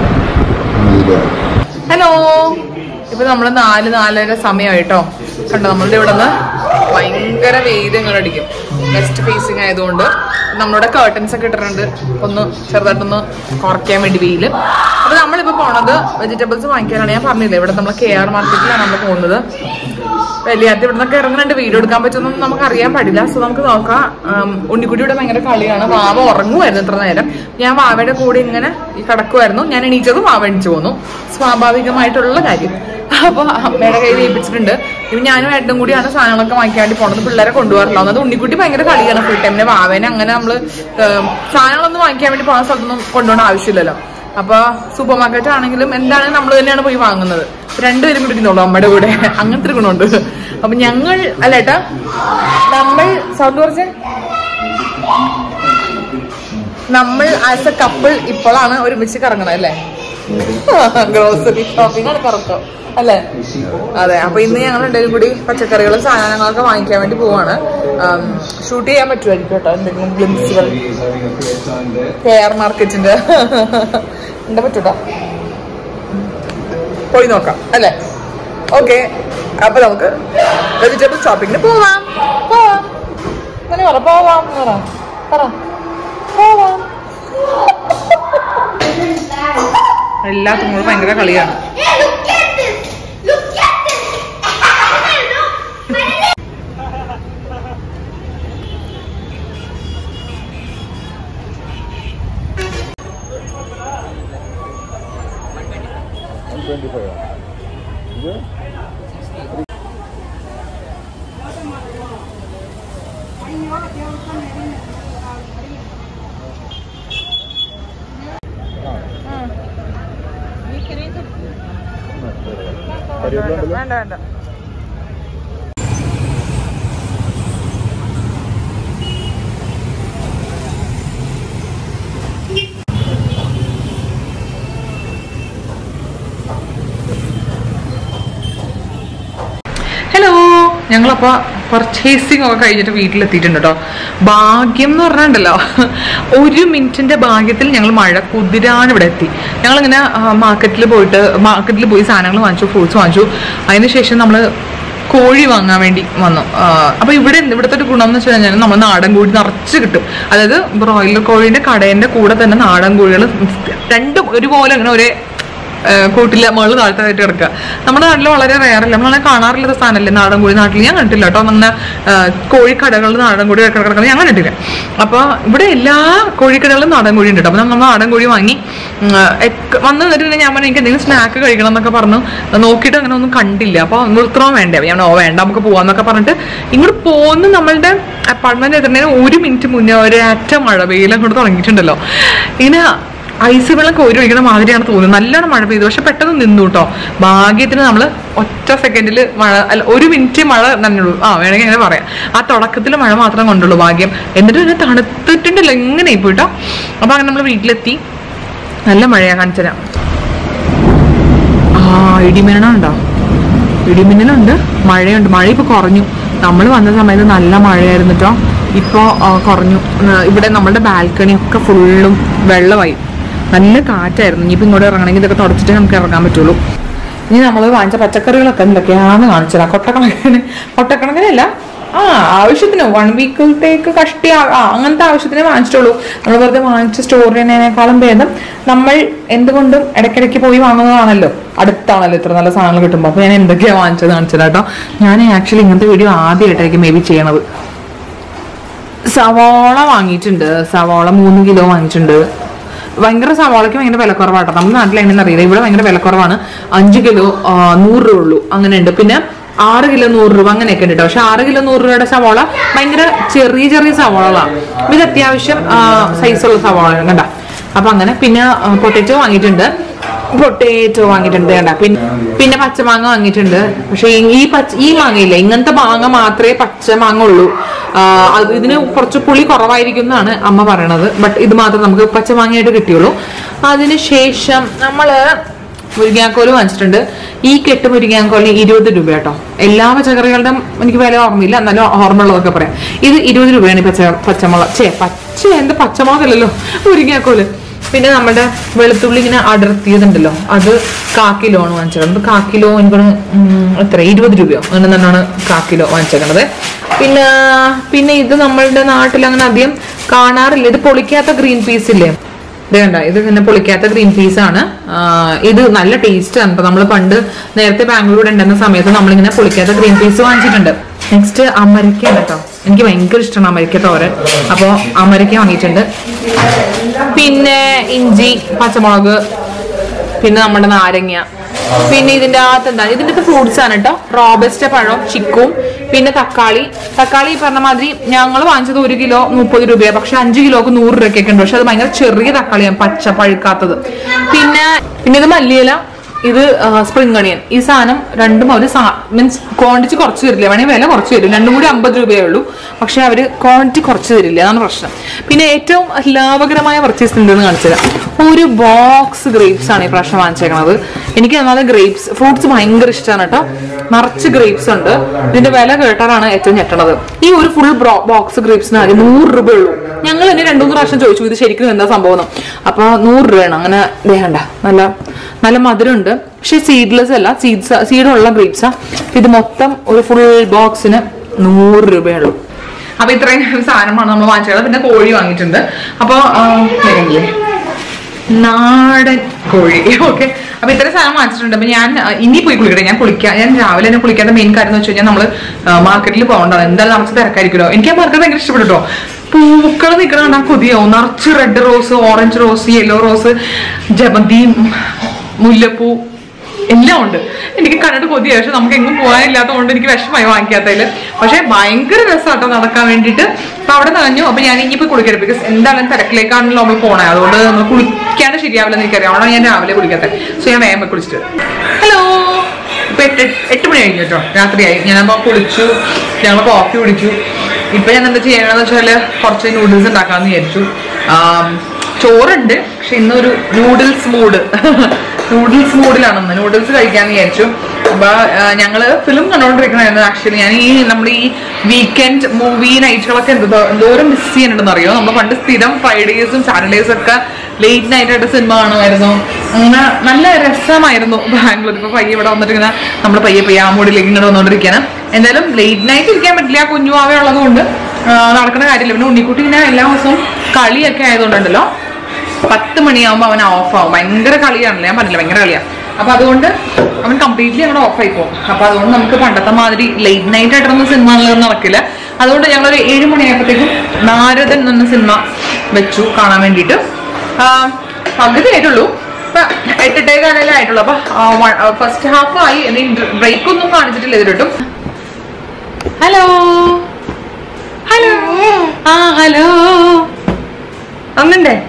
ഹലോ ഇപ്പൊ നമ്മള് നാല് നാലര സമയമായിട്ടോ കണ്ടോ നമ്മളുടെ ഇവിടെ നിന്ന് ഭയങ്കര വെയിൽ ഇങ്ങനെ അടിക്കും വെസ്റ്റ് ഫേസിങ് ആയതുകൊണ്ട് നമ്മളുടെ കേർട്ടൻസ് ഒക്കെ ഇട്ടിട്ടുണ്ട് ഒന്ന് ചെറുതായിട്ടൊന്ന് കുറയ്ക്കാൻ വേണ്ടി വെയില് അപ്പൊ നമ്മളിപ്പോ പോണത് വെജിറ്റബിൾസ് വാങ്ങിക്കാനാണ് ഞാൻ പറഞ്ഞില്ലേ ഇവിടെ നമ്മൾ കെ ആർ മാർക്കറ്റിലാണ് നമ്മൾ പോകുന്നത് വലിയാത്ത ഇവിടെ നിന്നൊക്കെ ഇറങ്ങുന്നുണ്ട് വീഡിയോ എടുക്കാൻ പറ്റുമെന്നൊന്നും നമുക്ക് അറിയാൻ പാടില്ല സോ നമുക്ക് നോക്കാം ഉം, ഉണ്ണിക്കുട്ടിയുടെ ഭയങ്കര കളിയാണ് വാവ ഉറങ്ങുമായിരുന്നു ഇത്ര നേരം ഞാൻ വാവയുടെ കൂടെ ഇങ്ങനെ ഈ കിടക്കുമായിരുന്നു ഞാൻ എണീറ്റതും വാവ എണീച്ചു പോന്നു സ്വാഭാവികമായിട്ടുള്ള കാര്യം അപ്പൊ അമ്മയുടെ കയ്യിൽ ഏൽപ്പിച്ചിട്ടുണ്ട് ഇനി ഞാനും ഏട്ടനും കൂടിയാണ് സാധനങ്ങളൊക്കെ വാങ്ങിക്കാൻ വേണ്ടി പോണത് പിള്ളേരെ കൊണ്ടുപോകാറില്ല ഒന്നത് ഉണ്ണിക്കുട്ടി ഭയങ്കര കളിയാണ് ഫുൾ ടൈമിന് വാവേനെ അങ്ങനെ നമ്മള് ഏം, സാധനങ്ങളൊന്നും വാങ്ങിക്കാൻ വേണ്ടി പോകുന്ന സ്ഥലത്തൊന്നും കൊണ്ടുപോകേണ്ട ആവശ്യമില്ലല്ലോ അപ്പൊ സൂപ്പർ മാർക്കറ്റ് ആണെങ്കിലും എന്താണെങ്കിലും നമ്മൾ തന്നെയാണ് പോയി വാങ്ങുന്നത് രണ്ടുപേരും കുടിക്കുന്നുള്ളൂ അമ്മയുടെ കൂടെ അങ്ങനത്തെ ഒരു ഗുണമുണ്ട് അപ്പൊ ഞങ്ങൾ അല്ല ഏട്ടാ നമ്മൾ സൗണ്ട് കുറച്ച് നമ്മൾ ആസ് എ കപ്പിൾ ഇപ്പോഴാണ് ഒരുമിച്ച് കറങ്ങണത് അല്ലേ ഗ്രോസറി ഷോപ്പിംഗ് ആണ് കറക്കം അല്ലേ അതെ അപ്പൊ ഇന്ന് ഞങ്ങൾ രണ്ടുപേരും കൂടി പച്ചക്കറികളും സാധനങ്ങളൊക്കെ വാങ്ങിക്കാൻ വേണ്ടി പോവാണ് ഷൂട്ട് ചെയ്യാൻ പറ്റുമായിരിക്കും കേട്ടോ എന്തെങ്കിലും ഗ്ലിംസുകൾ കെയർ മാർക്കറ്റിന്റെ എന്താ പറ്റൂട്ടോ പോയി നോക്കാം അല്ലേ ഓക്കെ അപ്പൊ നമുക്ക് വെജിറ്റബിൾ ഷോപ്പിങ്ങിന് പോവാം പോവാം അങ്ങനെ പറ പോവാം എന്ന് പറ പറ പോവാം എല്ലാത്തും കൂടെ ഭയങ്കര കളിയാണ് Hey, look at this! Look at this! വേണ്ട വേണ്ട ഹലോ ഞങ്ങളപ്പോ പർച്ചേസിംഗ് ഒക്കെ കഴിഞ്ഞിട്ട് വീട്ടിലെത്തിയിട്ടുണ്ട് കേട്ടോ ഭാഗ്യം എന്ന് പറഞ്ഞിട്ടുണ്ടല്ലോ ഒരു മിനിറ്റിന്റെ ഭാഗ്യത്തിൽ ഞങ്ങൾ മഴ കുതിരാൻ ഇവിടെ എത്തി ഞങ്ങളിങ്ങനെ മാർക്കറ്റിൽ പോയിട്ട് മാർക്കറ്റിൽ പോയി സാധനങ്ങൾ വാങ്ങിച്ചു ഫ്രൂട്ട്സ് വാങ്ങിച്ചു അതിനുശേഷം നമ്മൾ കോഴി വാങ്ങാൻ വേണ്ടി വന്നു ആ, അപ്പൊ ഇവിടെ ഇവിടുത്തെ ഒരു ഗുണം എന്ന് വെച്ച് കഴിഞ്ഞാൽ നമ്മൾ നാടൻ കോഴി നിറച്ച് കിട്ടും അതായത് ബ്രോയിലർ കോഴീന്റെ കടേന്റെ കൂടെ തന്നെ നാടൻ കോഴികൾ രണ്ടും ഒരുപോലെ അങ്ങനെ ഒരേ കൂട്ടില്ല മുകളിൽ താഴ്ത്തായിട്ട് കിടക്കുക നമ്മുടെ നാട്ടിൽ വളരെ റയറല്ല നമ്മളങ്ങനെ കാണാറില്ലാത്ത സാധനമല്ലേ നാടൻ കോഴി നാട്ടിൽ ഞാൻ കണ്ടിട്ടില്ല കേട്ടോ അങ്ങനെ കോഴിക്കടകളിൽ നാടൻ കോഴി കിടക്കുന്നത് ഞാൻ കണ്ടിട്ടില്ല അപ്പോൾ ഇവിടെ എല്ലാ കോഴിക്കടകളിലും നാടൻ കോഴി ഉണ്ട് കേട്ടോ അപ്പോൾ നമ്മൾ നാടൻ കോഴി വാങ്ങി ഉം, എക്ക- വന്ന് നിന്നിട്ട് പിന്നെ ഞാൻ പറഞ്ഞു എനിക്ക് എന്തെങ്കിലും സ്നാക്ക് കഴിക്കണം എന്നൊക്കെ പറഞ്ഞു നോക്കിയിട്ട് അങ്ങനെ ഒന്നും കണ്ടില്ല അപ്പോൾ ഇങ്ങോട്ട് ഇത്രയും വേണ്ടേ അപ്പോൾ ഞാൻ ഓ വേണ്ട നമുക്ക് പോവാന്നൊക്കെ പറഞ്ഞിട്ട് ഇങ്ങോട്ട് പോകുന്ന നമ്മളുടെ അപ്പാർട്ട്മെന്റ് എത്തുന്നതിന് ഒരു മിനിറ്റ് മുന്നേ ഒരേറ്റ മഴ വെയിൽ അങ്ങോട്ട് തുടങ്ങിയിട്ടുണ്ടല്ലോ ഇങ്ങനെ ഐസ് വെള്ളം കോരി ഒഴിക്കണ മാതിരിയാണ് തോന്നുന്നത് നല്ലോണം മഴ പെയ്തു പക്ഷെ പെട്ടെന്ന് നിന്നു കേട്ടോ ഭാഗ്യത്തിന് നമ്മൾ ഒറ്റ സെക്കൻഡിൽ മഴ അല്ല ഒരു മിനിറ്റ് മഴ നന്നുള്ളൂ ആ വേണമെങ്കിൽ അങ്ങനെ പറയാം ആ തുടക്കത്തിൽ മഴ മാത്രം കൊണ്ടുള്ളൂ ഭാഗ്യം എന്നിട്ട് പിന്നെ തണുത്തിട്ടുണ്ടല്ലോ എങ്ങനെ പോയിട്ടോ അപ്പൊ അങ്ങനെ നമ്മൾ വീട്ടിലെത്തി നല്ല മഴയാ കാണിച്ചുതരാം ആ ഇടിമിന്നലുണ്ടോ ഇടിമിന്നലുണ്ട് മഴയുണ്ട് മഴ ഇപ്പൊ കുറഞ്ഞു നമ്മൾ വന്ന സമയത്ത് നല്ല മഴയായിരുന്നു കേട്ടോ ഇപ്പോൾ കുറഞ്ഞു ആ, ഇവിടെ നമ്മുടെ ബാൽക്കണി ഒക്കെ ഫുള്ളും വെള്ളമായി നല്ല കാറ്റായിരുന്നു ഇനിയിപ്പോൾ ഇങ്ങോട്ട് ഇറങ്ങണമെങ്കിൽ ഇതൊക്കെ തുടച്ചിട്ട് നമുക്ക് ഇറങ്ങാൻ പറ്റുള്ളൂ ഇനി നമ്മൾ വാങ്ങിച്ച പച്ചക്കറികളൊക്കെ എന്തൊക്കെയാന്ന് കാണിച്ചതാ കൊട്ടക്കണക്കിന് കൊട്ടക്കണക്കിനല്ല ആ ആവശ്യത്തിന് വൺ വീക്കിലത്തേക്ക് കഷ്ടി ആ ആ, അങ്ങനത്തെ ആവശ്യത്തിന് വാങ്ങിച്ചിട്ടുള്ളൂ നമ്മൾ വെറുതെ വാങ്ങിച്ച് സ്റ്റോർ ചെയ്യുന്നതിനേക്കാളും ഭേദം നമ്മൾ എന്തുകൊണ്ടും ഇടയ്ക്കിടയ്ക്ക് പോയി വാങ്ങുന്നതാണല്ലോ അടുത്താണല്ലോ ഇത്ര നല്ല സാധനങ്ങൾ കിട്ടുമ്പോൾ അപ്പോൾ ഞാൻ എന്തൊക്കെയാണ് വാങ്ങിച്ചത് കാണിച്ചത് കേട്ടോ ഞാൻ ആക്ച്വലി ഇങ്ങനത്തെ വീഡിയോ ആദ്യമായിട്ടായിരിക്കും മേ ബി ചെയ്യണത് സവാള വാങ്ങിയിട്ടുണ്ട് സവാള മൂന്ന് കിലോ വാങ്ങിയിട്ടുണ്ട് ഭയങ്കര സവാളയ്ക്ക് ഭയങ്കര വിലക്കുറവാട്ടോ നമ്മുടെ നാട്ടിൽ എങ്ങനെയെന്ന് അറിയില്ല ഇവിടെ ഭയങ്കര വിലക്കുറവാണ് അഞ്ച് കിലോ ആ, നൂറ് രൂപ ഉള്ളൂ അങ്ങനെ ഉണ്ട് പിന്നെ ആറ് കിലോ നൂറ് രൂപ അങ്ങനെയൊക്കെ ഉണ്ട് കേട്ടോ പക്ഷെ ആറ് കിലോ നൂറ് രൂപയുടെ സവാള ഭയങ്കര ചെറിയ ചെറിയ സവാളകളാണ് ഇത് അത്യാവശ്യം സൈസുള്ള സവാളയാണ് കണ്ട അപ്പൊ അങ്ങനെ പിന്നെ പൊട്ടറ്റോ വാങ്ങിയിട്ടുണ്ട് പൊട്ടേറ്റോ വാങ്ങിയിട്ടുണ്ട് കണ്ട പിന്നെ പിന്നെ പച്ചമാങ്ങ വാങ്ങിയിട്ടുണ്ട് പക്ഷെ ഈ പച്ച ഈ മാങ്ങയില്ല ഇങ്ങനത്തെ മാങ്ങ മാത്രമേ പച്ച മാങ്ങ ഉള്ളൂ ആ, അത് ഇതിന് കുറച്ച് പുളി കുറവായിരിക്കും എന്നാണ് അമ്മ പറയണത് ബട്ട് ഇത് മാത്രം നമുക്ക് പച്ചമാങ്ങയായിട്ട് കിട്ടിയുള്ളൂ അതിനുശേഷം നമ്മള് മുരിങ്ങാക്കോല് വാങ്ങിച്ചിട്ടുണ്ട് ഈ കെട്ട് മുരിങ്ങാക്കോലിന് ഇരുപത് രൂപ കേട്ടോ എല്ലാ പച്ചക്കറികളുടെ എനിക്ക് വില ഓർമ്മയില്ല എന്നാലും ഓർമ്മയുള്ളതൊക്കെ പറയാം ഇത് ഇരുപത് രൂപയാണ് ഈ പച്ച പച്ചമുളക് ചേ പച്ച എന്ത് പച്ചമുളകല്ലല്ലോ മുരിങ്ങാക്കോല് പിന്നെ നമ്മുടെ വെളുത്തുള്ളി ഇങ്ങനെ അടർത്തിയതുണ്ടല്ലോ അത് കാ കിലോ ആണ് വാങ്ങിച്ചത് കാ കിലോ എനിക്കൊന്ന് ഉം, എത്ര ഇരുപത് രൂപയോ അങ്ങനെ തന്നെയാണ് കാ കിലോ വാങ്ങിച്ചേക്കണത് പിന്നെ പിന്നെ ഇത് നമ്മളുടെ നാട്ടിൽ അങ്ങനെ അധികം കാണാറില്ല ഇത് പൊളിക്കാത്ത ഗ്രീൻ പീസ് ഇല്ലേ ഇത് കണ്ട ഇത് ഇങ്ങനെ പൊളിക്കാത്ത ഗ്രീൻ പീസ് ആണ് ആ, ഇത് നല്ല ടേസ്റ്റ് ആണ് നമ്മൾ പണ്ട് നേരത്തെ ബാംഗ്ലൂർ ഉണ്ടെന്ന സമയത്ത് നമ്മളിങ്ങനെ പൊളിക്കാത്ത ഗ്രീൻ പീസ് വാങ്ങിച്ചിട്ടുണ്ട് നെക്സ്റ്റ് അമരിക്ക കേട്ടോ എനിക്ക് ഭയങ്കര ഇഷ്ടമാണ് അമരിക്ക തോരൻ അപ്പോൾ അമരിക്ക വാങ്ങിയിട്ടുണ്ട് പിന്നെ ഇഞ്ചി പച്ചമുളക് പിന്നെ നമ്മുടെ നാരങ്ങ പിന്നെ ഇതിന്റെ അകത്ത് എന്താ ഇതിന്റെ ഫ്രൂട്ട്സ് ആണ് കേട്ടോ റോബസ്റ്റ പഴം ചിക്കും പിന്നെ തക്കാളി തക്കാളി ഈ പറഞ്ഞ മാതിരി ഞങ്ങൾ വാങ്ങിച്ചത് ഒരു കിലോ മുപ്പത് രൂപയാണ് പക്ഷെ അഞ്ച് കിലോക്ക് നൂറ് രൂപയ്ക്കൊക്കെ ഉണ്ട് പക്ഷെ അത് ഭയങ്കര ചെറിയ തക്കാളിയാണ് പച്ച പഴുക്കാത്തത് പിന്നെ പിന്നെ ഇത് മല്ലിയില ഇത് സ്പ്രിംഗ് അണിയൻ ഈ സാധനം രണ്ടും അവര് മീൻസ് ക്വാണ്ടിറ്റി കുറച്ച് തരില്ല വേണമെങ്കിൽ വില കുറച്ച് തരും രണ്ടും കൂടി അമ്പത് രൂപയേ ഉള്ളൂ പക്ഷെ അവര് ക്വാണ്ടിറ്റി കുറച്ച് തരില്ല അതാണ് പ്രശ്നം പിന്നെ ഏറ്റവും ലാഭകരമായ പർച്ചേസ് ഉണ്ടെന്ന് കാണിച്ചത് ഒരു ബോക്സ് ഗ്രേപ്സ് ആണ് ഈ പ്രാവശ്യം വാങ്ങിച്ചേക്കണത് എനിക്ക് ഒന്നാമത് ഗ്രേപ്സ് ഫ്രൂട്ട്സ് ഭയങ്കര ഇഷ്ടമാണ് കേട്ടോ നിറച്ച് ഗ്രേപ്സ് ഉണ്ട് ഇതിന്റെ വില കേട്ടാലാണ് ഏറ്റവും ഞെട്ടണത് ഈ ഒരു ഫുൾ ബോക്സ് ഗ്രേപ്സിന് ആകെ നൂറ് രൂപ ഉള്ളൂ ഞങ്ങൾ തന്നെ രണ്ടു മൂന്ന് പ്രാവശ്യം ചോദിച്ചു ഇത് ശരിക്കും എന്താ സംഭവം എന്ന്. അപ്പൊ നൂറ് രൂപയാണ് അങ്ങനെ വേണ്ട നല്ല നല്ല മധുരമുണ്ട് പക്ഷെ സീഡ്ലെസ് അല്ല സീഡ്സ് സീഡുള്ള ഗ്രേപ്സാ ഇത് മൊത്തം ഒരു ഫുൾ ബോക്സിന് നൂറ് രൂപയുള്ളൂ അപ്പൊ ഇത്രയും സാധനമാണ് നമ്മൾ വാങ്ങിച്ചത് പിന്നെ കോഴി വാങ്ങിയിട്ടുണ്ട് അപ്പൊ ആ, വരുന്നില്ലേ? നാടൻ കോഴി ഓക്കെ അപ്പൊ ഇത്ര സാധനം വാങ്ങിച്ചിട്ടുണ്ട് അപ്പൊ ഞാൻ ആ, ഇനി പോയി കുളിക്കട്ടെ ഞാൻ കുളിക്കാൻ ഞാൻ രാവിലെ തന്നെ കുളിക്കാത്ത മെയിൻ കാര്യം എന്ന് വെച്ച് കഴിഞ്ഞാൽ നമ്മള് മാർക്കറ്റിൽ പോകണ്ടാണ് എന്തായാലും നിറച്ച് തിരക്കായിരിക്കുമല്ലോ എനിക്ക് ആ മാർക്കറ്റ് ഭയങ്കര ഇഷ്ടപ്പെട്ടു കേട്ടോ പൂക്കൾ നിൽക്കണ കണ്ടാ കൊതിയാവും നിറച്ച് red rose orange rose yellow rose ജമന്തി മുല്ലപ്പൂ എല്ലാം ഉണ്ട് എനിക്ക് കണ്ടിട്ട് കൊതിയായി പക്ഷെ നമുക്ക് എങ്ങും പോകാനില്ലാത്തതുകൊണ്ട് എനിക്ക് വിഷമമായി വാങ്ങിക്കാത്തതിൽ പക്ഷെ ഭയങ്കര രസമാട്ടോ നടക്കാൻ വേണ്ടിയിട്ട് അപ്പൊ അവിടെ നനഞ്ഞു അപ്പൊ ഞാൻ ഇനിയിപ്പോ കുളിക്കരുത് ബിക്കോസ് എന്തായാലും തിരക്കിലേക്കാണല്ലോ നമ്മൾ പോണേ അതുകൊണ്ട് നമ്മൾ കുളിക്കാണ്ട് ശരിയാവില്ലെന്ന് എനിക്കറിയാം അവിടെ ഞാൻ രാവിലെ കുളിക്കാത്ത സോ ഞാൻ വേഗം പോയി കുളിച്ചിട്ട് ഹലോ ഇപ്പൊ എട്ട് എട്ട് മണി കഴിഞ്ഞു കേട്ടോ രാത്രിയായി ഞാനപ്പോ കുളിച്ചു ഞങ്ങൾ കോഫി കുടിച്ചു ഇപ്പൊ ഞാൻ എന്താ ചെയ്യണമെന്ന് വെച്ചാല് കുറച്ച് നൂഡിൽസ് ഉണ്ടാക്കാന്ന് വിചാരിച്ചു ആം, ചോറുണ്ട് പക്ഷെ ഇന്നൊരു നൂഡിൽസ് മൂഡ് നൂഡിൽസ് മൂഡിലാണ് ഇന്ന് നൂഡിൽസ് കഴിക്കാന്ന് വിചാരിച്ചു അപ്പൊ ആ, ഞങ്ങള് ഫിലിം കണ്ടോണ്ടിരിക്കണായിരുന്നു ആക്ച്വലി ഞാൻ ഈ നമ്മുടെ ഈ വീക്കെൻഡ് മൂവി നൈറ്റുകളൊക്കെ എന്തോ എന്തോരം മിസ് ചെയ്യുന്നുണ്ടെന്ന് അറിയോ നമ്മൾ പണ്ട് സ്ഥിരം ഫ്രൈഡേസും സാറ്റർഡേസും ഒക്കെ ലേറ്റ് നൈറ്റ് ആയിട്ട് സിനിമ കാണുമായിരുന്നു അങ്ങനെ നല്ല രസമായിരുന്നു ബാംഗ്ലൂർ ഇപ്പൊ പയ്യെ ഇവിടെ വന്നിട്ട് ഇങ്ങനെ നമ്മൾ പയ്യെ പയ്യെ ആ മൂഡിലേക്ക് ഇങ്ങനെ വന്നോണ്ടിരിക്കാണ് എന്തായാലും ലേറ്റ് നൈറ്റ് ഇരിക്കാൻ പറ്റില്ല കുഞ്ഞുമാവ ഉള്ളത് കൊണ്ട് നടക്കുന്ന കാര്യമില്ല പിന്നെ ഉണ്ണിക്കുട്ടി ഇങ്ങനെ എല്ലാ ദിവസവും കളിയൊക്കെ ആയതുകൊണ്ടുണ്ടല്ലോ പത്ത് മണിയാവുമ്പോൾ അവൻ ഓഫ് ആവും ഭയങ്കര കളിയാണല്ലോ ഞാൻ പറഞ്ഞില്ല ഭയങ്കര കളിയാണ് അപ്പൊ അതുകൊണ്ട് അവൻ കംപ്ലീറ്റ്ലി അവിടെ ഓഫ് ആയി പോകും അപ്പൊ അതുകൊണ്ട് നമുക്ക് പണ്ടത്തെ മാതിരി ലേറ്റ് നൈറ്റ് ആയിട്ടൊന്നും സിനിമകളൊന്നും നടക്കില്ല അതുകൊണ്ട് ഞങ്ങൾ ഒരു ഏഴ് മണിയായപ്പോഴത്തേക്കും നാരദൻ എന്ന സിനിമ വെച്ചു കാണാൻ വേണ്ടിയിട്ട് ആ, പകുതി ആയിട്ടുള്ളൂ ഇപ്പൊ എട്ടെട്ടേ കാലല്ലേ ആയിട്ടുള്ളൂ അപ്പൊ ഫസ്റ്റ് ഹാഫ് ആയി ബ്രേക്ക് ഒന്നും കാണിച്ചിട്ടില്ല ഇതിലോട്ടും ഹലോ ഹലോ ആ ഹലോ ഒന്നുണ്ടേ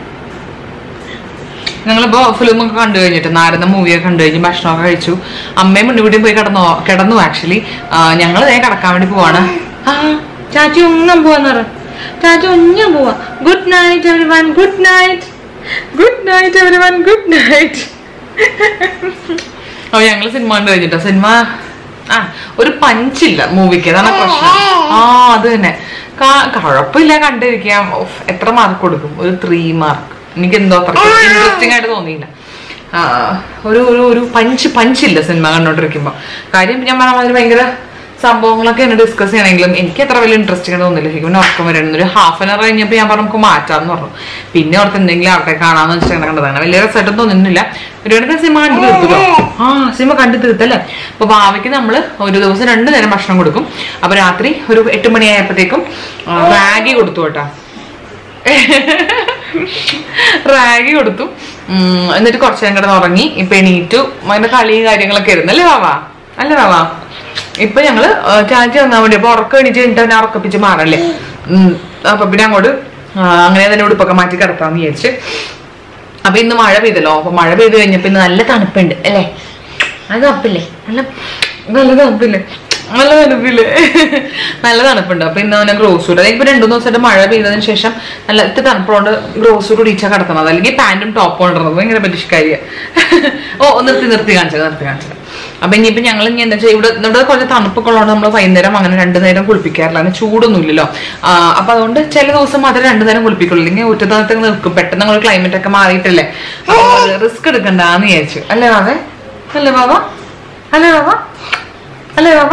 ഞങ്ങളിപ്പോ ഫിലിമൊക്കെ കണ്ടു കഴിഞ്ഞിട്ട് നാരദ മൂവിയൊക്കെ കണ്ടു കഴിഞ്ഞ് ഭക്ഷണമൊക്കെ കഴിച്ചു അമ്മയും മുന്നിവിടെയും പോയി കിടന്നു കിടന്നു ആക്ച്വലി ഞങ്ങൾ നേരെ കിടക്കാൻ വേണ്ടി പോവാണ് ആ ചാച്ചി ഒന്നും പോവാന്ന് പറ ചാച്ചി ഒന്നും പോവാ good night everyone good night good night everyone good night ഓ ഞങ്ങള് സിനിമ കണ്ടു കഴിഞ്ഞിട്ടോ സിനിമ ആ ഒരു പഞ്ചില്ല മൂവിക്ക് അതാണ് പ്രശ്നം ആ അത് തന്നെ കാ- കുഴപ്പമില്ല കണ്ടിരിക്കാം ഓഫ്, എത്ര മാർക്ക് കൊടുക്കും ഒരു ത്രീ മാർക്ക് എനിക്ക് എന്തോ അത്ര ഇൻട്രസ്റ്റിംഗ് ആയിട്ട് തോന്നിയില്ല ആ, ഒരു ഒരു ഒരു പഞ്ച് പഞ്ചില്ല സിനിമ കണ്ടോണ്ടിരിക്കുമ്പോ കാര്യം ഞാൻ പറഞ്ഞ മാതിരി ഭയങ്കര സംഭവങ്ങളൊക്കെ എന്നെ ഡിസ്കസ് ചെയ്യണമെങ്കിലും എനിക്ക് അത്ര വലിയ ഇൻട്രസ്റ്റിംഗ് ആയിട്ട് തോന്നില്ല ശരിക്കും പിന്നെ ഉറക്കം വരണം ഒരു ഹാഫ് ആൻ അവർ കഴിഞ്ഞപ്പോൾ ഞാൻ പറഞ്ഞു നമുക്ക് മാറ്റാന്ന് പറഞ്ഞു പിന്നെ ഓർത്ത് എന്തെങ്കിലും ആൾക്കാരെ കാണാന്ന് വെച്ചിട്ട് കണ്ടതാണ് വലിയ രസമായിട്ടൊന്നും തോന്നുന്നില്ല ഒരുപാട് സിനിമ കണ്ടു തീർത്തല്ലോ ആ സിനിമ കണ്ടു തീർത്തല്ലേ അപ്പൊ ഭാവിക്ക് നമ്മൾ ഒരു ദിവസം രണ്ടു നേരം ഭക്ഷണം കൊടുക്കും അപ്പൊ രാത്രി ഒരു എട്ട് മണിയായപ്പോഴത്തേക്കും റാഗി കൊടുത്തു കേട്ടോ റാഗി കൊടുത്തു ഉം, എന്നിട്ട് കുറച്ച് നേരം കിടന്ന് ഉറങ്ങി ഇപ്പൊ എണീറ്റു അങ്ങനെ കളിയും കാര്യങ്ങളൊക്കെ ആയിരുന്നു അല്ലേ വാവാ അല്ലേ വാവാ ഇപ്പൊ ഞങ്ങള് ആ, ചാച്ചി വന്നാൻ വേണ്ടി അപ്പൊ ഉറക്കം എണീറ്റ് കഴിഞ്ഞിട്ട് അവനെ ഉറക്കപ്പിച്ച് മാറല്ലേ ഉം, അപ്പൊ പിന്നെ അങ്ങോട്ട് ആ, അങ്ങനെ തന്നെ ഉടുപ്പൊക്കെ മാറ്റി കിടത്താന്ന് വിചാരിച്ച് അപ്പൊ ഇന്ന് മഴ പെയ്തല്ലോ അപ്പൊ മഴ പെയ്ത് കഴിഞ്ഞപ്പോ ഇന്ന് നല്ല തണുപ്പുണ്ട് അല്ലേ അത് തണുപ്പില്ലേ നല്ല നല്ല തണുപ്പില്ലേ നല്ല തണുപ്പില്ലേ നല്ല തണുപ്പുണ്ട് അപ്പൊ ഇന്ന് അവനെ ഗ്രോസൂട്ട് അതായത് ഇപ്പൊ രണ്ടു മൂന്ന് ദിവസമായിട്ട് മഴ പെയ്തതിന് ശേഷം നല്ല ഇത്തിരി തണുപ്പോണ്ട് ഗ്രോസൂട്ട് ഇടിച്ചാ കിടത്തണത് അല്ലെങ്കിൽ പാന്റും ടോപ്പും ഇടുന്നത് ഭയങ്കര പലിഷ്കാരിയ ഓ നിർത്തി നിർത്തി കാണിച്ചത് നിർത്തി കാണിച്ചത് അപ്പൊ ഇനിയിപ്പോ ഞങ്ങൾ ഇനി എന്താ വെച്ചാൽ ഇവിടെ ഇവിടെ കുറച്ച് തണുപ്പൊക്കെ ഉള്ളതുകൊണ്ട് നമ്മൾ വൈകുന്നേരം അങ്ങനെ രണ്ടു നേരം കുളിപ്പിക്കാറില്ല അങ്ങനെ ചൂടൊന്നും ഇല്ലല്ലോ ആ, അപ്പൊ അതുകൊണ്ട് ചില ദിവസം മാത്രമേ രണ്ടു നേരം കുളിപ്പിക്കുള്ളൂ ഇല്ലെങ്കിൽ ഒറ്റത്തകത്ത് നിൽക്കും പെട്ടെന്ന് നമ്മൾ ക്ലൈമറ്റ് ഒക്കെ മാറിയിട്ടല്ലേ റിസ്ക് എടുക്കണ്ടെന്ന് വിചാരിച്ചു അല്ലേ ബാബേ അല്ലേ ബാബ അല്ലേ ബാബ അല്ലേ ബാബ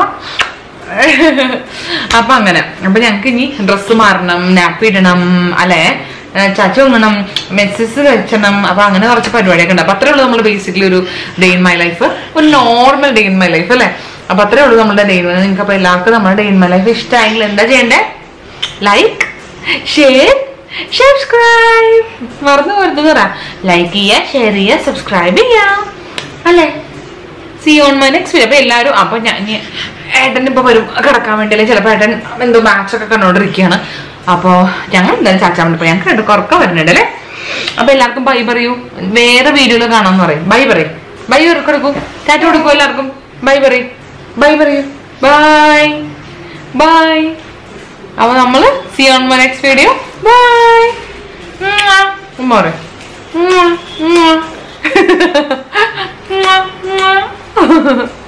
അപ്പൊ അങ്ങനെ അപ്പൊ ഞങ്ങക്ക് ഇനി ഡ്രസ്സ് മാറണം നാപ്പ് ഇടണം അല്ലെ ചാച്ച വാങ്ങണം മെസ്സസ് വെച്ചണം അപ്പൊ അങ്ങനെ കുറച്ച് പരിപാടിയൊക്കെ ഉണ്ട് അപ്പൊ അത്രേ ഉള്ളൂ നമ്മൾ ബേസിക്കലി ഒരു ഡേ ഇൻ മൈ ലൈഫ് ഒരു normal day in my life അല്ലെ അപ്പൊ അത്രേ ഉള്ളൂ നമ്മുടെ ഡേ ഇൻ നിങ്ങൾക്ക് അപ്പൊ എല്ലാവർക്കും നമ്മുടെ ഡേ ഇൻ മൈ ലൈഫ് ഇഷ്ടമായെങ്കിൽ എന്താ ചെയ്യണ്ടേ ലൈക്ക് ഷെയർ സബ്സ്ക്രൈബ് മറന്നു പോരുന്നു പറ ലൈക്ക് ചെയ്യുക ഷെയർ ചെയ്യുക സബ്സ്ക്രൈബ് ചെയ്യുക അല്ലേ see on my next video അപ്പൊ എല്ലാവരും അപ്പൊ ഞാൻ ഇനി ഏട്ടൻ ഇപ്പൊ വരും കിടക്കാൻ വേണ്ടിയില്ലേ ചിലപ്പോ ഏട്ടൻ എന്തോ മാച്ച് ഒക്കെ കണ്ടോണ്ടിരിക്കുകയാണ് അപ്പോ ഞങ്ങൾ എന്തായാലും ചാച്ചാൻ പോയി ഞങ്ങൾക്ക് രണ്ടു കുറക്കം വരുന്നുണ്ട് അല്ലേ അപ്പൊ എല്ലാവർക്കും ബൈ പറയൂ വേറെ വീഡിയോയിൽ കാണാമെന്ന് പറയും ബൈ പറയും ബൈ കൊടുക്കൂ ടാറ്റ കൊടുക്കൂ എല്ലാവർക്കും ബൈ പറയും ബൈ പറയൂ ബൈ ബൈ അപ്പൊ നമ്മള് see on my next video bye ഉമ്മ പറയും ഉമ്മ, ഉമ്മ. ഉമ്മ, ഉമ്മ.